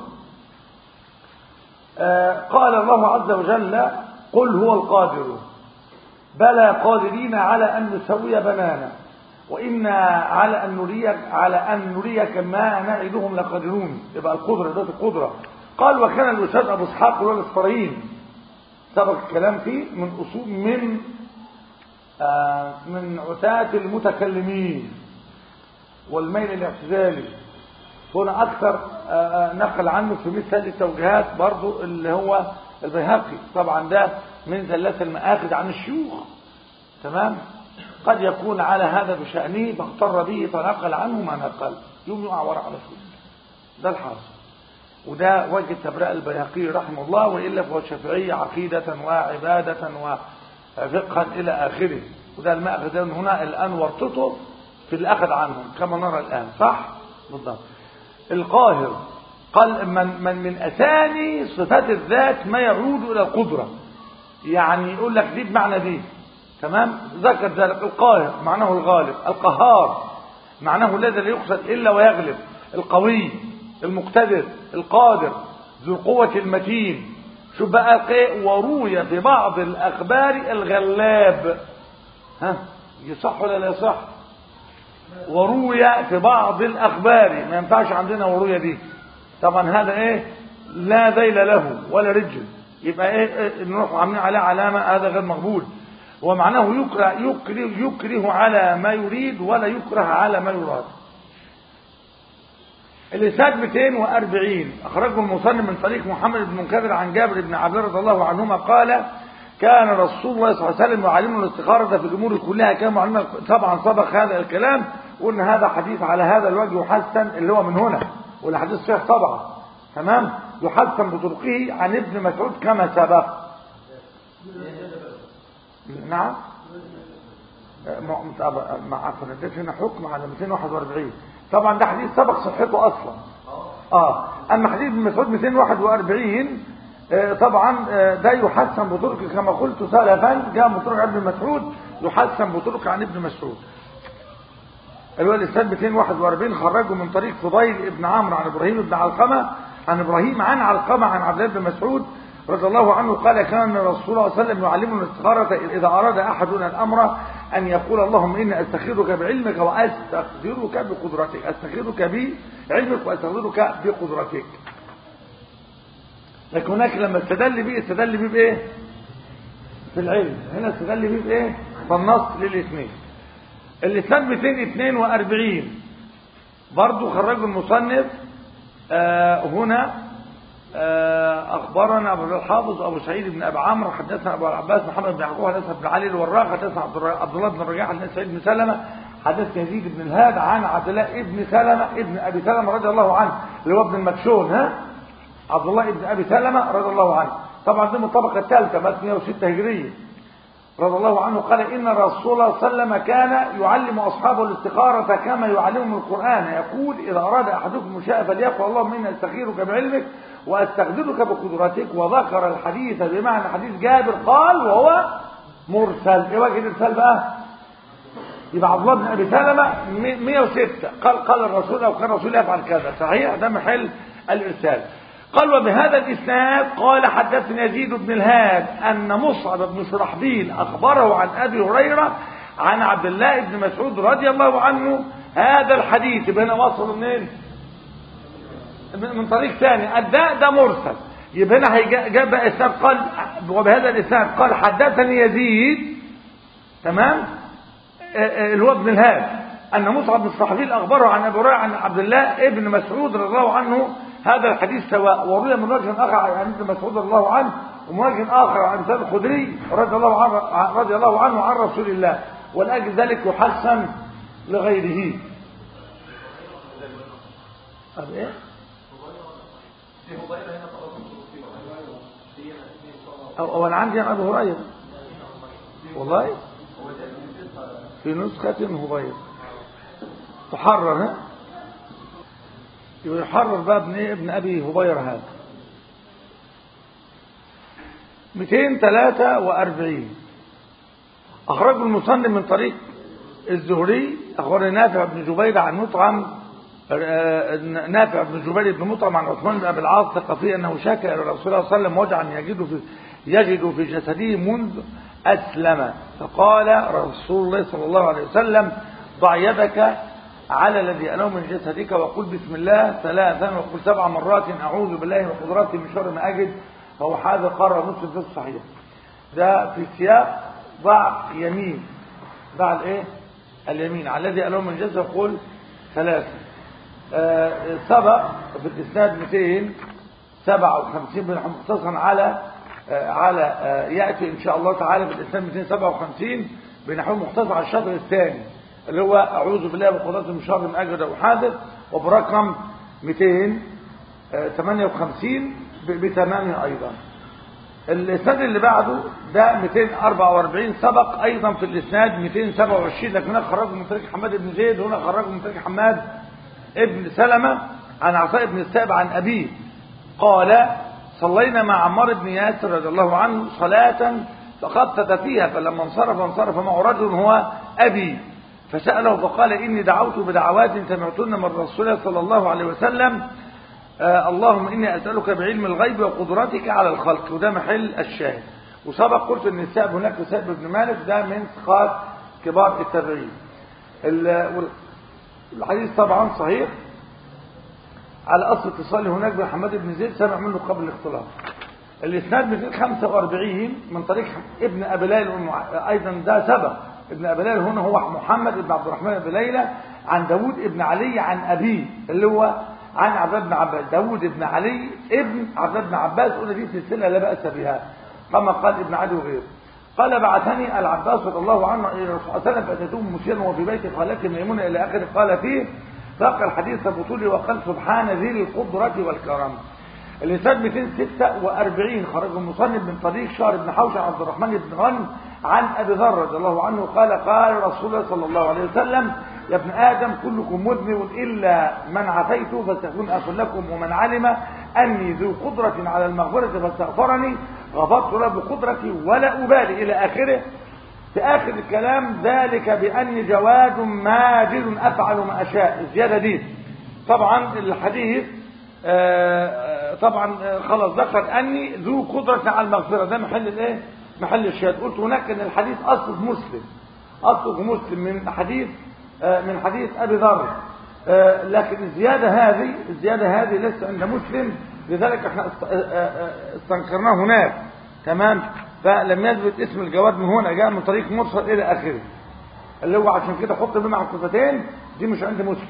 آه قال الله عز وجل قل هو القادر بلى قادرين على أن نسوي بنانا وإنا على أن نريك على أن نريك ما نعدهم لقادرون يبقى القدرة ذات القدرة قال وكان الأستاذ أبو إسحاق والإسفراين سبق الكلام فيه من أصول من آه من عتاة المتكلمين والميل الاعتزالي هنا أكثر نقل عنه في مثل هذه التوجيهات برضو اللي هو البيهقي طبعا ده من زلات المآخذ عن الشيوخ تمام قد يكون على هذا بشأنه فاغتر به فنقل عنه ما نقل يوم يقع وراء على شيء ده الحاصل وده وجه تبرئة البيهقي رحمه الله وإلا فهو الشافعي عقيدة وعبادة وفقها إلى آخره وده المأخذ هنا الآن ورطته في الأخذ عنهم كما نرى الآن صح؟ بالضبط القاهر قال من, من من أسامي صفات الذات ما يعود إلى القدرة يعني يقول لك دي بمعنى دي تمام ذكر ذلك القاهر معناه الغالب القهار معناه الذي لا يقصد إلا ويغلب القوي المقتدر القادر ذو القوة المتين شوف بقى وروي في بعض الأخبار الغلاب ها يصح ولا لا يصح وروي في بعض الأخبار ما ينفعش عندنا وروي دي طبعا هذا ايه لا ذيل له ولا رجل يبقى ايه, إيه نروح عاملين عليه علامة هذا غير مقبول ومعناه يكره, يكره, يكره على ما يريد ولا يكره على ما يراد الإسناد 240 أخرجه المصنف من طريق محمد بن منكدر عن جابر بن عبد الله رضي الله عنهما قال كان رسول الله صلى الله عليه وسلم يعلمنا الاستخارة في الأمور كلها كما علمنا طبعا سبق هذا الكلام وأن هذا حديث على هذا الوجه يحسن اللي هو من هنا والحديث صحيح طبعا تمام يحسن بطرقه عن ابن مسعود كما سبق نعم مع اديت هنا حكم على 241 طبعا ده حديث سبق صحته اصلا اه اما حديث ابن مسعود 241 آه طبعا آه ده يحسن بطرق كما قلت سلفا جاء بطرق عن ابن مسعود يحسن بطرق عن ابن مسعود اللي هو الاسناد 241 خرجه من طريق فضيل ابن عمرو عن ابراهيم بن علقمه عن ابراهيم عن علقمه عن عبد الله بن مسعود رضي الله عنه قال كان رسول الله صلى الله عليه وسلم يعلمنا الاستخارة إذا أراد أحدنا الأمر أن يقول اللهم إني أستخيرك بعلمك وأستقدرك بقدرتك أستخيرك بعلمك وأستقدرك بقدرتك لكن هناك لما استدل به استدل به بإيه؟ في العلم هنا استدل به بإيه؟ فالنص للاثنين الاثنين 242 برضو خرجه المصنف آه هنا أخبرنا أبو الحافظ أبو سعيد بن أبي عمرو حدثنا أبو العباس محمد بن يعقوب حدثنا ابن علي الوراق حدثنا عبد الله بن الرجاح حدثنا سعيد بن سلمة حدثنا يزيد بن الهاد عن عبد الله بن سلمة ابن أبي سلمة رضي الله عنه اللي هو ابن المكشون ها عبد الله بن أبي سلمة رضي الله عنه طبعا ده من الطبقة الثالثة 106 هجرية رضي الله عنه قال إن رسول الله صلى الله عليه وسلم كان يعلم أصحابه الاستخارة كما يعلمهم القرآن يقول إذا أراد أحدكم شاء فليقل اللهم إني أستخيرك بعلمك وأستخدرك بقدرتك وذكر الحديث بمعنى حديث جابر قال وهو مرسل ايه وجه الارسال بقى يبقى عبد الله بن ابي سلمة 106 قال قال الرسول او كان الرسول يفعل كذا صحيح ده محل الارسال قال وبهذا الاسناد قال حدثنا يزيد بن الهاد ان مصعب بن شرحبيل اخبره عن ابي هريره عن عبد الله بن مسعود رضي الله عنه هذا الحديث يبقى هنا وصل منين من طريق ثاني الداء ده مرسل يبقى هنا جاب بقى اسناد قال وبهذا الاسناد قال حدثني يزيد تمام اللي هو ابن الهاد ان مصعب بن الصحابي اخبره عن ابي هريره عن عبد الله ابن مسعود رضي الله عنه هذا الحديث سواء وروي من وجه اخر عن ابن مسعود رضي الله عنه ومن وجه اخر عن سيد الخدري رضي الله عنه رضي الله عنه عن رسول الله ولاجل ذلك يحسن لغيره طب ايه أو, أو أنا عندي أبو هريرة والله في نسخة هبير تحرر ها يحرر بقى ابن ابن أبي هبير هذا 243 أخرج المصنف من طريق الزهري أخبرنا نافع بن جبير عن مطعم نافع بن جبير بن مطعم عن عثمان بن ابي العاص ثقفي انه شكى الى رسول الله صلى الله عليه وسلم وجعا يجد في يجد في جسده منذ اسلم فقال رسول الله صلى الله عليه وسلم ضع يدك على الذي أنه من جسدك وقل بسم الله ثلاثا وقل سبع مرات أعوذ بالله من قدرتي من شر ما أجد فهو هذا قرر مسلم في الصحيح ده في سياق ضع يمين ضع الايه اليمين على الذي أنه من جسدك وقل ثلاثا آه سبق في الإسناد 257 مختصرا على آه على آه يأتي إن شاء الله تعالى في الإسناد 257 بنحو مختصر على الشطر الثاني اللي هو أعوذ بالله بقدرة من شر ما أجد أو حادث وبرقم 258 بتمامه أيضا الإسناد اللي بعده ده 244 سبق أيضا في الإسناد 227 لكن هنا خرجه من طريق حماد بن زيد هنا خرجه من طريق حماد ابن سلمة عن عطاء بن السائب عن أبيه قال صلينا مع عمار بن ياسر رضي الله عنه صلاة فخطت فيها فلما انصرف انصرف معه رجل هو أبي فسأله فقال إني دعوت بدعوات سمعتن من رسول الله صلى الله عليه وسلم آه اللهم إني أسألك بعلم الغيب وقدرتك على الخلق وده محل الشاهد وسبق قلت أن السائب هناك سائب بن مالك ده من ثقات كبار التابعين الحديث طبعا صحيح على أصل اتصال هناك بن حماد بن زيد سمع منه قبل الاختلاط الاسناد 245 من طريق ابن ابي ليلى ايضا ده سبق ابن ابي ليلى هنا هو محمد بن عبد الرحمن بن ليلى عن داوود ابن علي عن ابيه اللي هو عن عبد الله بن عباس داوود ابن علي ابن عبد الله بن عباس قلنا دي سلسله لا باس بها كما قال ابن علي وغيره قال بعثني العباس رضي الله عنه الى الرسول صلى الله عليه وسلم فاتيته مسيرا وفي بيت خالته ميمونه الى اخره قال فيه فاق الحديث بطولي وقال سبحان ذي القدره والكرم الإنسان 246 خرج المصنف من طريق شهر بن حوشة عبد الرحمن بن غنم عن أبي ذر رضي الله عنه قال قال رسول الله صلى الله عليه وسلم يا ابن آدم كلكم مذنب إلا من عفيت فاستغفرون أغفر لكم ومن علم أني ذو قدرة على المغفرة فاستغفرني غفرت له بقدرتي ولا أبالي إلى آخره في آخر الكلام ذلك بأني جواد ماجد أفعل ما أشاء الزيادة دي طبعا الحديث آه طبعا خلاص ذكر اني ذو قدرة على المغفرة ده محل الايه محل الشهاد قلت هناك ان الحديث اصله في مسلم اصله في مسلم من حديث آه من حديث ابي ذر آه لكن الزيادة هذه الزيادة هذه لسه عند مسلم لذلك احنا استنكرناه هناك تمام فلم يثبت اسم الجواد من هنا جاء من طريق مرسل الى اخره اللي هو عشان كده حط بين على الكفتين دي مش عند مسلم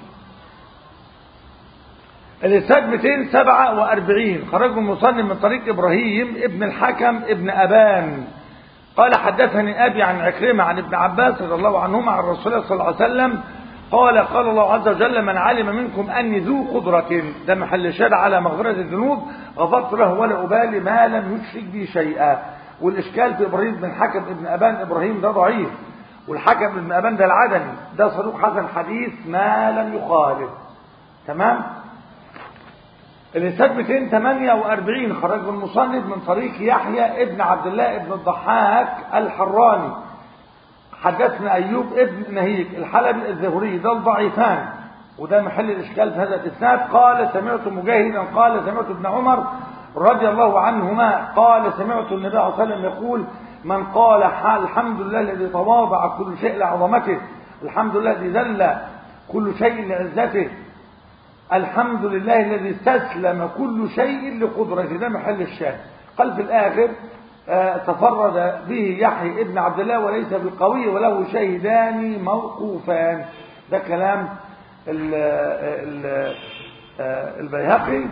الإسناد 247 خرجه المصنف من طريق إبراهيم ابن الحكم ابن أبان قال حدثني أبي عن عكرمة عن ابن عباس رضي الله عنهما عن رسول الله صلى الله عليه وسلم قال قال الله عز وجل من علم منكم أني ذو قدرة ده محل شاد على مغفرة الذنوب غفرت له ولا أبالي ما لم يشرك بي شيئا والإشكال في إبراهيم بن الحكم ابن أبان إبراهيم ده ضعيف والحكم ابن أبان ده العدني ده صدوق حسن حديث ما لم يخالف تمام الإنسان 248 خرج المصنف من طريق يحيى ابن عبد الله ابن الضحاك الحراني حدثنا أيوب ابن نهيك الحلبي الزهري ده الضعيفان وده محل الإشكال في هذا الإسناد قال سمعت مجاهدا قال سمعت ابن عمر رضي الله عنهما قال سمعت النبي صلى الله عليه وسلم يقول من قال الحمد لله الذي تواضع كل شيء لعظمته الحمد لله الذي ذل كل شيء لعزته الحمد لله الذي استسلم كل شيء لقدرته ده محل الشاهد قال في الآخر آه تفرد به يحيى ابن عبد الله وليس بالقوي وله شهدان موقوفان ده كلام ال ال آه البيهقي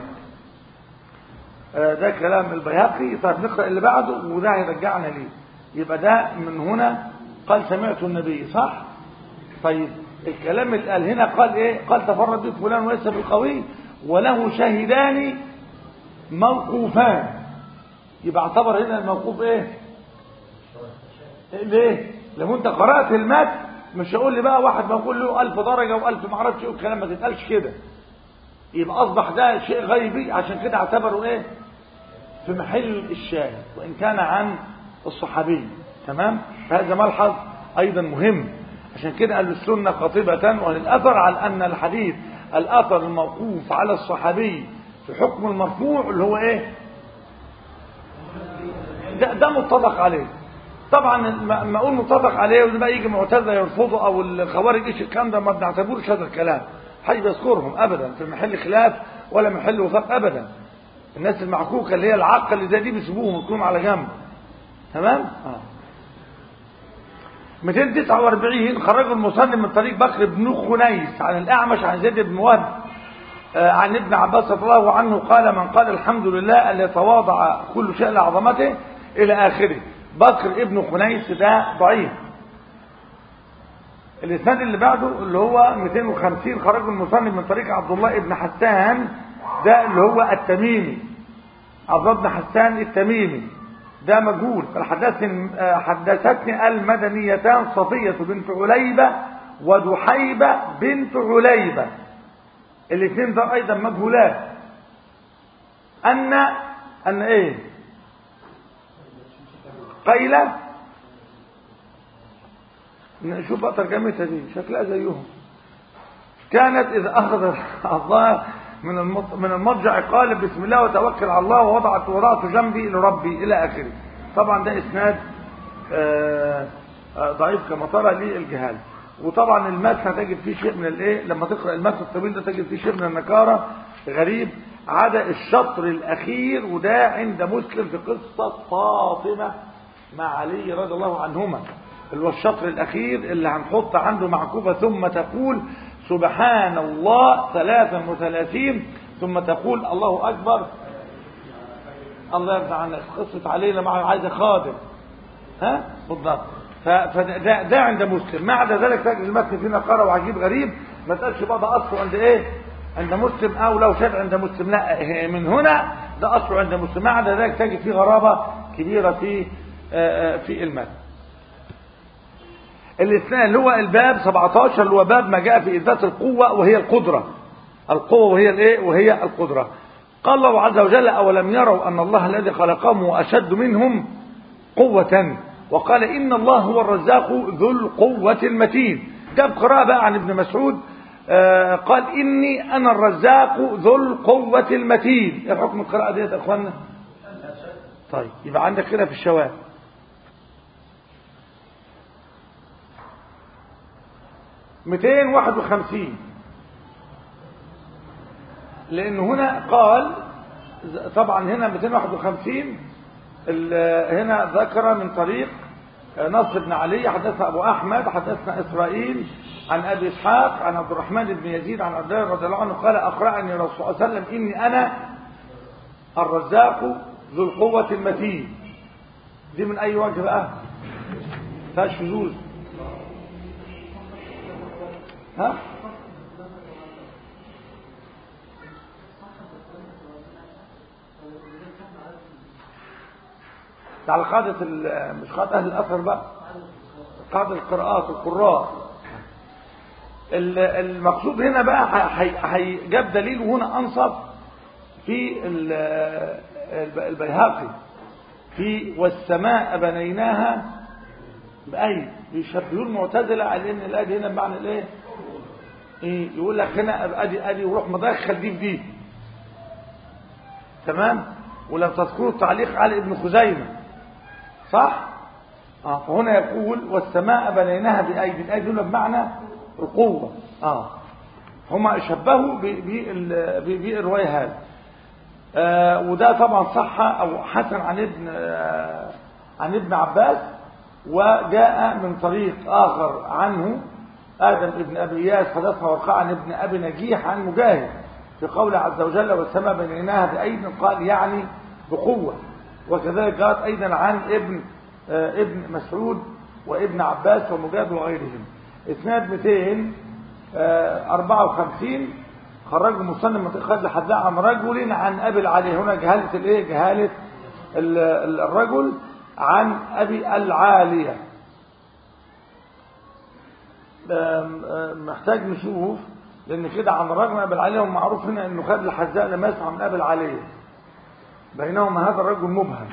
آه ده كلام البيهقي طيب نقرأ اللي بعده وده هيرجعنا ليه يبقى ده من هنا قال سمعت النبي صح طيب الكلام اللي قال هنا قال ايه قال تفرد به فلان وليس بالقوي وله شاهدان موقوفان يبقى اعتبر هنا الموقوف ايه ليه لو انت قرات المتن مش هقول لي بقى واحد بقول له ألف درجة وألف ما اعرفش ايه والكلام ما تتقالش كده يبقى أصبح ده شيء غيبي عشان كده اعتبره ايه في محل الشاهد وإن كان عن الصحابي تمام فهذا ملحظ أيضا مهم عشان كده أهل السنة قاطبة وأهل الأثر على أن الحديث الأثر الموقوف على الصحابي في حكم المرفوع اللي هو إيه ده, ده متفق عليه طبعا ما اقول متفق عليه وده بقى يجي معتزله يرفضه او الخوارج ايش الكلام ده ما بنعتبروش هذا الكلام حي بيذكرهم ابدا في محل خلاف ولا محل وفاق ابدا الناس المعكوكه اللي هي العاقه اللي زي دي بيسيبوهم ويكونوا على جنب تمام اه 249 خرج المصنف من طريق بكر بن خنيس عن الأعمش عن زيد بن وهب عن ابن عباس رضي الله عنه قال من قال الحمد لله الذي تواضع كل شيء لعظمته إلى آخره بكر ابن خنيس ده ضعيف الإسناد اللي بعده اللي هو 250 خرج المصنف من طريق عبد الله ابن حسان ده اللي هو التميمي عبد الله بن حسان التميمي ده مجهول حدثني حدثتني المدنيتان صفية بنت عليبة ودحيبة بنت عليبة الاثنين ده ايضا مجهولات ان ان ايه قيلة نشوف بقى ترجمتها دي شكلها زيهم كانت اذا اخذ الله من من المضجع قال بسم الله وتوكل على الله ووضعت وضعت جنبي لربي الى اخره طبعا ده اسناد ضعيف كما ترى للجهال وطبعا المتن تجد فيه شيء من الايه لما تقرا المتن الطويل ده تجد فيه شيء من النكاره غريب عدا الشطر الأخير وده عند مسلم في قصة فاطمة مع علي رضي الله عنهما اللي هو الشطر الأخير اللي هنحط عنده معكوفة ثم تقول سبحان الله ثلاثا وثلاثين ثم تقول الله أكبر الله يرضى عنك قصة علي لما عايزة خادم ها بالضبط فده ده, ده عند مسلم ما عدا ذلك تجد المتن فينا قرأ وعجيب غريب ما تقالش بقى ده أصله عند إيه عند مسلم أو لو شاف عند مسلم لا من هنا ده أصله عند مسلم ما عدا ذلك تجد فيه غرابة كبيرة في في المتن الاثنين اللي هو الباب 17 اللي هو باب ما جاء في إثبات القوة وهي القدرة القوة وهي الايه وهي القدرة قال الله عز وجل أولم يروا أن الله الذي خلقهم وأشد منهم قوة وقال إن الله هو الرزاق ذو القوة المتين جاب قراءة بقى عن ابن مسعود آه قال إني أنا الرزاق ذو القوة المتين ايه حكم القراءة ديت يا أخوانا طيب يبقى عندك كده في الشواهد ميتين واحد وخمسين لأن هنا قال طبعا هنا 251 هنا ذكر من طريق نصر بن علي حدثنا أبو أحمد حدثنا إسرائيل عن أبي إسحاق عن عبد الرحمن بن يزيد عن عبد الله رضي الله عنه قال أقرأني رسول الله صلى الله عليه وسلم إني أنا الرزاق ذو القوة المتين دي من أي وجه بقى فيهاش شذوذ ها ده على قاعدة مش قاعدة أهل الأثر بقى قاعدة القراءات القراء المقصود هنا بقى هيجاب دليل وهنا أنصف في البيهقي في والسماء بنيناها بأي بيشبهوا المعتزلة على ان الآية هنا بمعنى الايه؟ ايه يقول لك هنا ادي ادي وروح مدخل دي في دي تمام؟ ولو تذكروا التعليق على ابن خزيمة صح؟ اه فهنا يقول والسماء بنيناها بأيدي الأيدي هنا بمعنى القوة اه هما شبهوا بالرواية هذه آه وده طبعا صح او حسن عن ابن آه عن ابن عباس وجاء من طريق آخر عنه آدم ابن أبي إياس حدثنا ورقاء عن ابن أبي نجيح عن مجاهد في قوله عز وجل والسماء بنيناها بأيد قال يعني بقوة وكذلك جاءت أيضا عن ابن آه ابن مسعود وابن عباس ومجاهد وغيرهم اسناد 254 خرج مصنف منطقة لحد عن رجل عن أبي العلي هنا جهالة الايه جهالة الرجل عن أبي العالية محتاج نشوف لأن كده عن رجل أبي العالية ومعروف هنا أنه خد الحذاء لما يسمع من أبي العالية بينهما هذا الرجل مبهم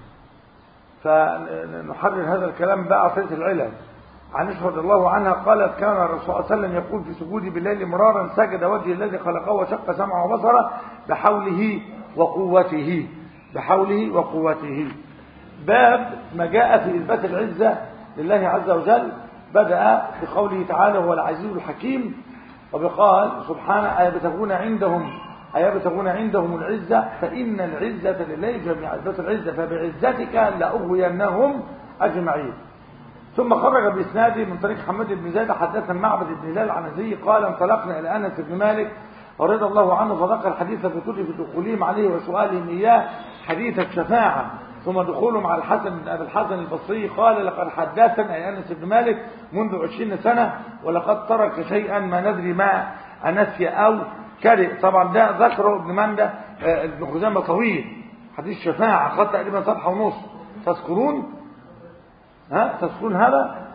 فنحرر هذا الكلام بقى عصية العلل عن عائشة رضي الله عنها قالت كان الرسول صلى الله عليه وسلم يقول في سجوده بالليل مرارا سجد وجه الذي خلقه وشق سمعه وبصره بحوله وقوته بحوله وقوته باب ما جاء في إثبات العزة لله عز وجل بدأ بقوله تعالى هو العزيز الحكيم وبقال سبحانه أيبتغون عندهم أيبتغون عندهم العزة فإن العزة لله جميعا إثبات العزة فبعزتك لأغوينهم أجمعين ثم خرج بإسناده من طريق حماد بن زيد حدثنا معبد بن هلال عن زي قال انطلقنا إلى أنس بن مالك رضي الله عنه فذكر الحديث في كل في دخولهم عليه وسؤالهم إياه حديث الشفاعة ثم دخولهم على الحسن بن أبي الحسن البصري قال لقد حدثنا أي أنس بن مالك منذ عشرين سنة ولقد ترك شيئا ما ندري ما أنسي أو كره طبعا ده ذكره ابن مندة ابن خزامة طويل حديث شفاعة خد تقريبا صفحة ونص تذكرون ها تذكرون هذا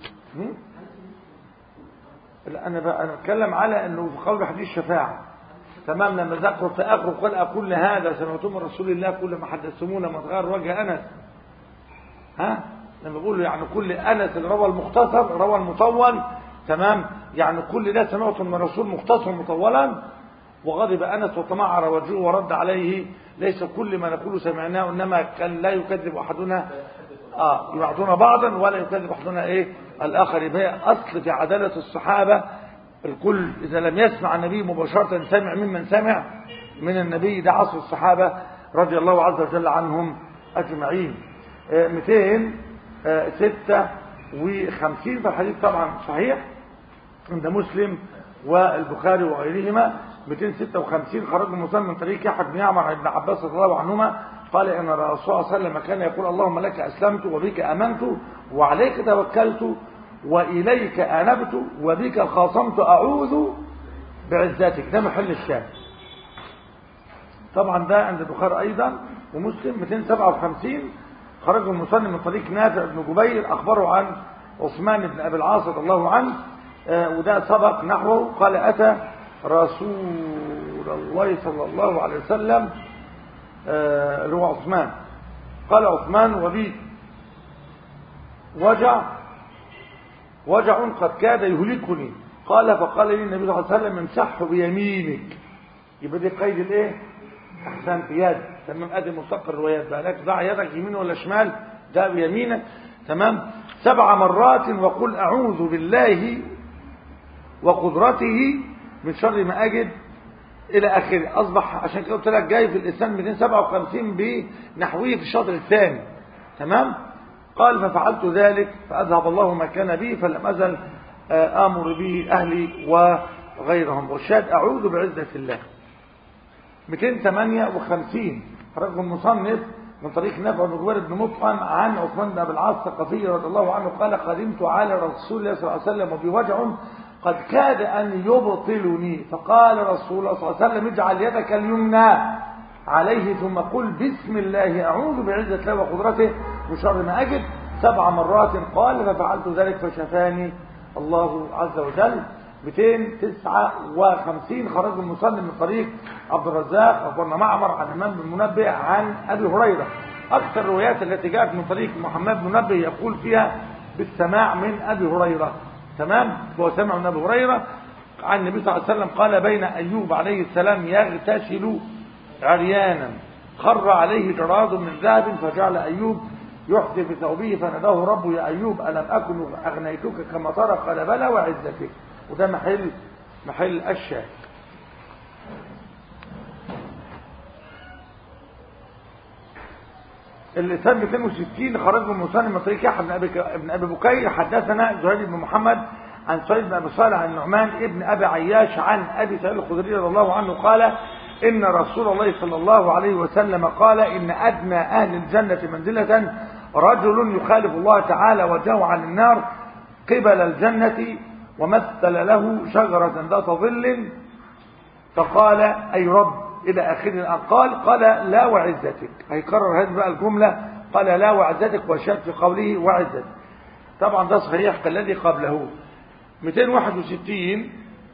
لا أنا بقى أنا أتكلم على أنه في قول حديث شفاعة تمام لما ذكروا في آخر قل أقول هذا سمعتم من رسول الله كل ما حدثتمونا ما تغير وجه أنس ها لما بيقولوا يعني كل أنس روى المختصر روى المطول تمام يعني كل ده سمعتم من رسول مختصر مطولا وغضب أنس وتمعر وجهه ورد عليه ليس كل ما نقول سمعناه إنما كان لا يكذب أحدنا آه يعطونا بعضا ولا يكذب أحدنا إيه الآخر يبقى أصل في عدالة الصحابة الكل إذا لم يسمع النبي مباشرة سمع ممن سمع من النبي ده عصر الصحابة رضي الله عز وجل عنهم أجمعين 256 فالحديث طبعا صحيح عند مسلم والبخاري وغيرهما 256 خرج مسلم من طريق يحيى بن يعمر عن ابن عباس رضي الله عنهما قال ان الرسول صلى الله عليه وسلم كان يقول اللهم لك اسلمت وبك امنت وعليك توكلت واليك انبت وبك خاصمت اعوذ بعزتك ده محل الشاهد طبعا ده عند البخاري ايضا ومسلم 257 خرج المسلم من طريق نافع بن جبير اخبره عن عثمان بن ابي العاص رضي الله عنه آه وده سبق نحوه قال اتى رسول الله صلى الله عليه وسلم آه اللي هو عثمان قال عثمان وبي وجع وجع قد كاد يهلكني قال فقال لي النبي صلى الله عليه وسلم امسحه بيمينك يبقى دي قيد الايه احسنت يد تمام ادي مستقر الروايات بقى لك ضع يدك يمين ولا شمال ده بيمينك تمام سبع مرات وقل اعوذ بالله وقدرته من شر ما اجد الى اخره اصبح عشان كده قلت لك جاي في الاسلام 257 بنحويه في الشطر الثاني تمام قال ففعلت ذلك فاذهب الله ما كان بي فلم ازل امر به اهلي وغيرهم والشاهد اعوذ بعزه الله 258 خرجه المصنف من طريق نافع بن جبير بن مطعم عن عثمان بن ابي العاص الثقفي رضي الله عنه قال قدمت على رسول الله صلى الله عليه وسلم وبوجع قد كاد ان يبطلني فقال رسول الله صلى الله عليه وسلم اجعل يدك اليمنى عليه ثم قل بسم الله اعوذ بعزه الله وقدرته من شر ما اجد سبع مرات قال ففعلت ذلك فشفاني الله عز وجل 259 خرج المسلم من طريق عبد الرزاق اخبرنا معمر عن امام بن منبه عن ابي هريره اكثر الروايات التي جاءت من طريق محمد بن منبه يقول فيها بالسماع من ابي هريره تمام هو سمع من ابي هريره عن النبي صلى الله عليه وسلم قال بين ايوب عليه السلام يغتسل عريانا خر عليه جراد من ذهب فجعل ايوب يحدث بثوبه فناداه ربه يا ايوب الم اكن اغنيتك كما ترى قال بلى وعزتك وده محل محل الشاهد اللسان 260 خرج من مسلم من طريق يحيى بن ابي بن ابي بكير حدثنا زهير بن محمد عن سعيد بن ابي صالح عن النعمان ابن ابي عياش عن ابي سعيد الخدري رضي الله عنه قال ان رسول الله صلى الله عليه وسلم قال ان ادنى اهل الجنه منزله رجل يخالف الله تعالى وجهه عن النار قبل الجنه ومثل له شجرة ذات ظل فقال أي رب إلى آخر الآن قال قال لا وعزتك هيكرر هذه بقى الجملة قال لا وعزتك وشاد في قوله وعزتك طبعا ده صحيح كالذي قبله 261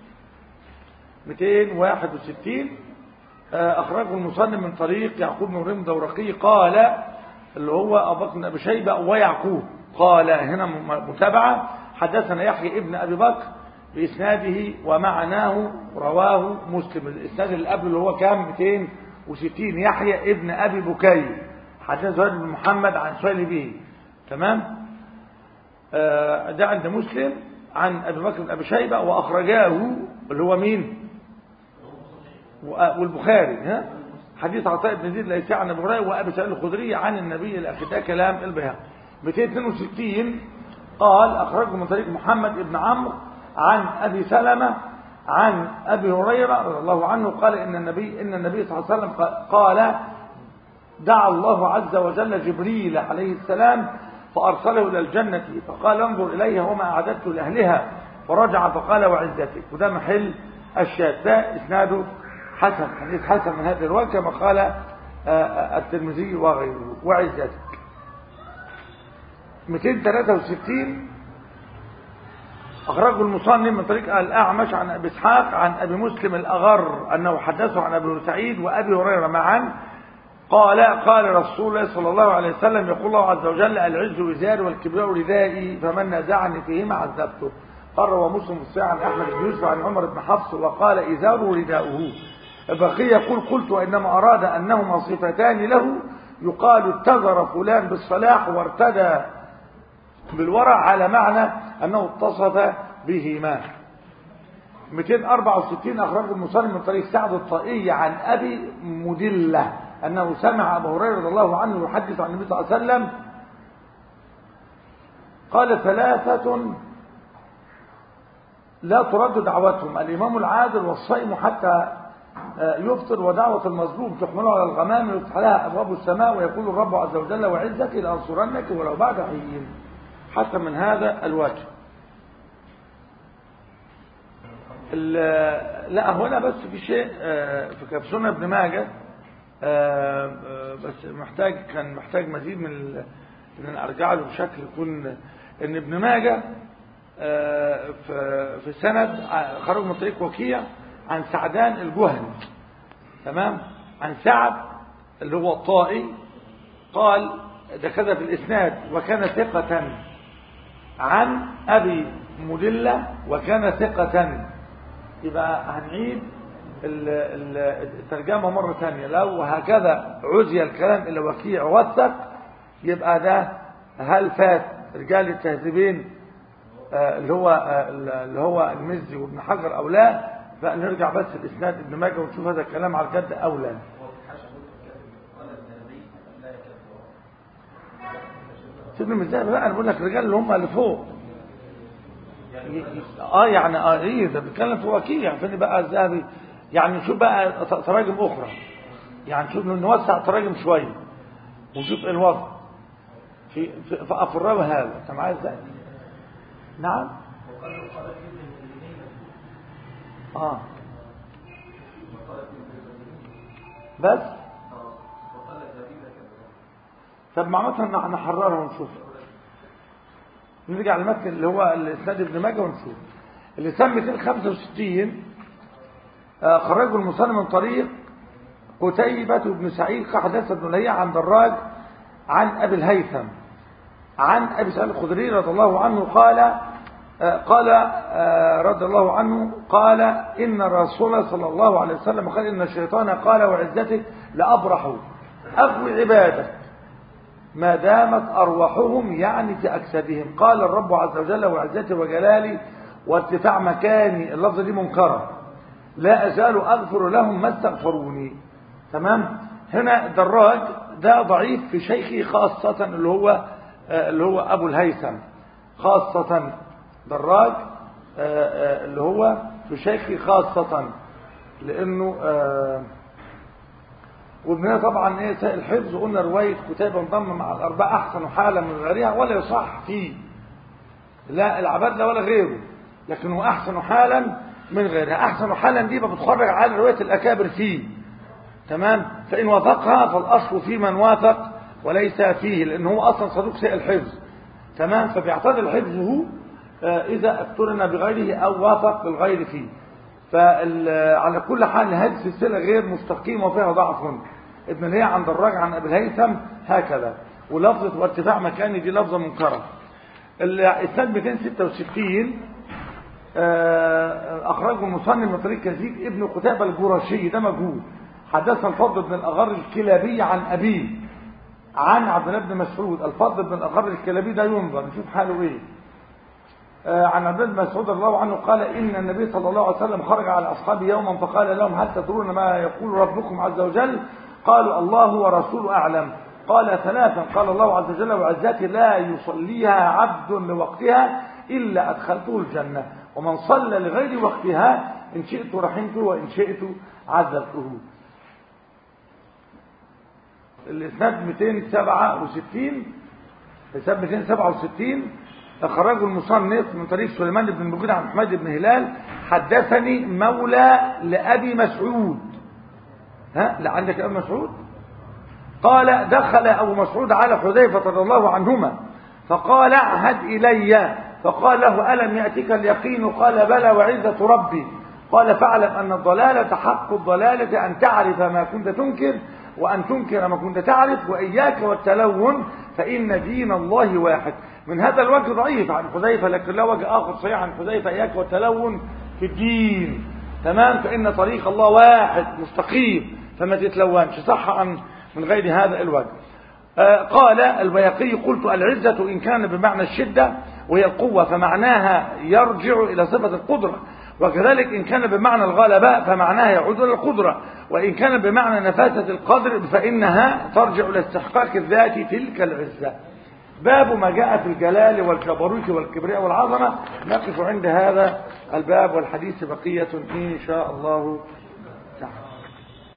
261 أخرجه المصنف من طريق يعقوب بن مريم دورقي قال اللي هو أبو بكر بن أبي شيبة ويعقوب قال هنا متابعة حدثنا يحيى ابن أبي بكر بإسناده ومعناه رواه مسلم الإسناد اللي قبل اللي هو كام 260 يحيى ابن أبي بكير حدثنا زهير بن محمد عن سؤال به تمام آه ده عند مسلم عن أبي بكر بن أبي شيبة وأخرجاه اللي هو مين والبخاري ها حديث عطاء بن زيد ليس عن ابي هريره وابي سعيد الخدري عن النبي الاخر ده كلام البيهقي 262 قال أخرجه من طريق محمد بن عمرو عن أبي سلمة عن أبي هريرة رضي الله عنه قال إن النبي إن النبي صلى الله عليه وسلم قال دعا الله عز وجل جبريل عليه السلام فأرسله إلى الجنة فقال انظر إليها وما أعددت لأهلها فرجع فقال وعزتك وده محل الشاة ده إسناده حسن حديث حسن من هذه الرواية كما قال الترمذي وغيره وعزتك 263 أخرجه المصنف من طريق الأعمش عن أبي إسحاق عن أبي مسلم الأغر أنه حدثه عن أبي سعيد وأبي هريرة معا قال قال رسول الله صلى الله عليه وسلم يقول الله عز وجل العز وزاري والكبرياء ردائي فمن نازعني فيهما عذبته قال ومسلم الساعة عن أحمد بن يوسف عن عمر بن حفص وقال إزاره رداؤه البقي يقول قلت وإنما أراد أنهما صفتان له يقال اتزر فلان بالصلاح وارتدى بالورع على معنى أنه اتصف بهما 264 أخرجه المصنف من طريق سعد الطائي عن أبي مدلة أنه سمع أبو هريرة رضي الله عنه يحدث عن النبي صلى الله عليه وسلم قال ثلاثة لا ترد دعوتهم الإمام العادل والصائم حتى يفطر ودعوة المظلوم تحمله على الغمام ويفتح لها أبواب السماء ويقول الرب عز وجل وعزتي لأنصرنك ولو بعد حين حتى من هذا الوجه لا هنا بس في شيء في كبسونة ابن ماجه بس محتاج كان محتاج مزيد من ان ارجع له بشكل يكون ان ابن ماجه في في سند خرج من طريق وكيع عن سعدان الجهني تمام عن سعد اللي هو الطائي قال ده كذا في الاسناد وكان ثقة عن ابي مدلة وكان ثقة يبقى هنعيد الترجمة مرة ثانية لو هكذا عزي الكلام إلى وكيع وثق يبقى ده هل فات رجال التهذيبين اللي هو اللي هو المزي وابن حجر أو لا فنرجع بس الإسناد ابن ماجه ونشوف هذا الكلام على الجد أو لا سيبنا من الذهب بقى انا بقول لك الرجال اللي هم اللي فوق اه يعني اه ايه ده بيتكلم في وكيع فين بقى الذهبي يعني نشوف بقى تراجم اخرى يعني نشوف نوسع تراجم شويه ونشوف الوضع في في, في افراوي هذا انت معايا ازاي نعم اه بس طب معناتها نحررها ونشوف نرجع للمتن اللي هو الاسناد ابن ماجه ونشوف اللي سمى 265 آه خرجه المصنف من طريق قتيبة بن سعيد حدث بن لهيع عن دراج عن ابي الهيثم عن ابي سعيد الخدري رضي الله عنه قال آه قال آه رضي الله عنه قال ان الرسول صلى الله عليه وسلم قال ان الشيطان قال وعزتك لابرح اغوي عبادك ما دامت أرواحهم يعني في أجسادهم قال الرب عز وجل وعزتي وجلالي وارتفاع مكاني اللفظ دي منكرة لا أزال أغفر لهم ما استغفروني تمام هنا دراج ده ضعيف في شيخي خاصة اللي هو اللي هو أبو الهيثم خاصة دراج اللي هو في شيخي خاصة لأنه وابنها طبعا ايه سائل الحفظ قلنا رواية كتابة انضم مع الأربعة أحسن حالة من غيرها ولا يصح فيه لا العباد لا ولا غيره لكن هو أحسن حالا من غيرها أحسن حالا دي بتخرج على رواية الأكابر فيه تمام فإن وافقها فالأصل في من وافق وليس فيه لأن هو أصلا صدوق سائل الحفظ تمام فبيعتبر حفظه إذا اقترن بغيره أو وافق بالغير فيه فعلى كل حال هذه السلسلة غير مستقيمة وفيها ضعف ابن الهي عند الراجع عن ابي الهيثم هكذا ولفظة وارتفاع مكاني دي لفظة منكرة الاسناد 266 اخرجه المصنف من طريق كزيك ابن قتيبة الجرشي ده مجهول حدثنا الفضل بن الاغر الكلابي عن ابيه عن عبد الله بن مسعود الفضل بن الاغر الكلابي ده ينظر نشوف حاله ايه عن عبد الله بن مسعود رضي الله عنه قال إن النبي صلى الله عليه وسلم خرج على أصحابه يوما فقال لهم هل تدرون ما يقول ربكم عز وجل قالوا الله ورسوله أعلم قال ثلاثا قال الله عز وجل وعزتي لا يصليها عبد لوقتها إلا أدخلته الجنة ومن صلى لغير وقتها إن شئت رحمته وإن شئت عذبته الإسناد 267 حساب 267 أخرجه المصنف من طريق سليمان بن المغيرة عن محمد بن هلال حدثني مولى لأبي مسعود ها لا عندك أبي مسعود قال دخل أبو مسعود على حذيفة رضي الله عنهما فقال اعهد إلي فقال له ألم يأتك اليقين قال بلى وعزة ربي قال فاعلم أن الضلالة حق الضلالة أن تعرف ما كنت تنكر وأن تنكر ما كنت تعرف وإياك والتلون فإن دين الله واحد من هذا الوجه ضعيف عن حذيفة لكن له وجه آخر صحيح عن حذيفة إياك والتلون في الدين تمام فإن طريق الله واحد مستقيم فما تتلونش صح عن من غير هذا الوجه آه قال البيقي قلت العزة إن كان بمعنى الشدة وهي القوة فمعناها يرجع إلى صفة القدرة وكذلك إن كان بمعنى الغلبة فمعناها يعود إلى القدرة وإن كان بمعنى نفاسة القدر فإنها ترجع إلى استحقاق الذات تلك العزة باب ما جاء في الجلال والجبروت والكبرياء والعظمة نقف عند هذا الباب والحديث بقية إن شاء الله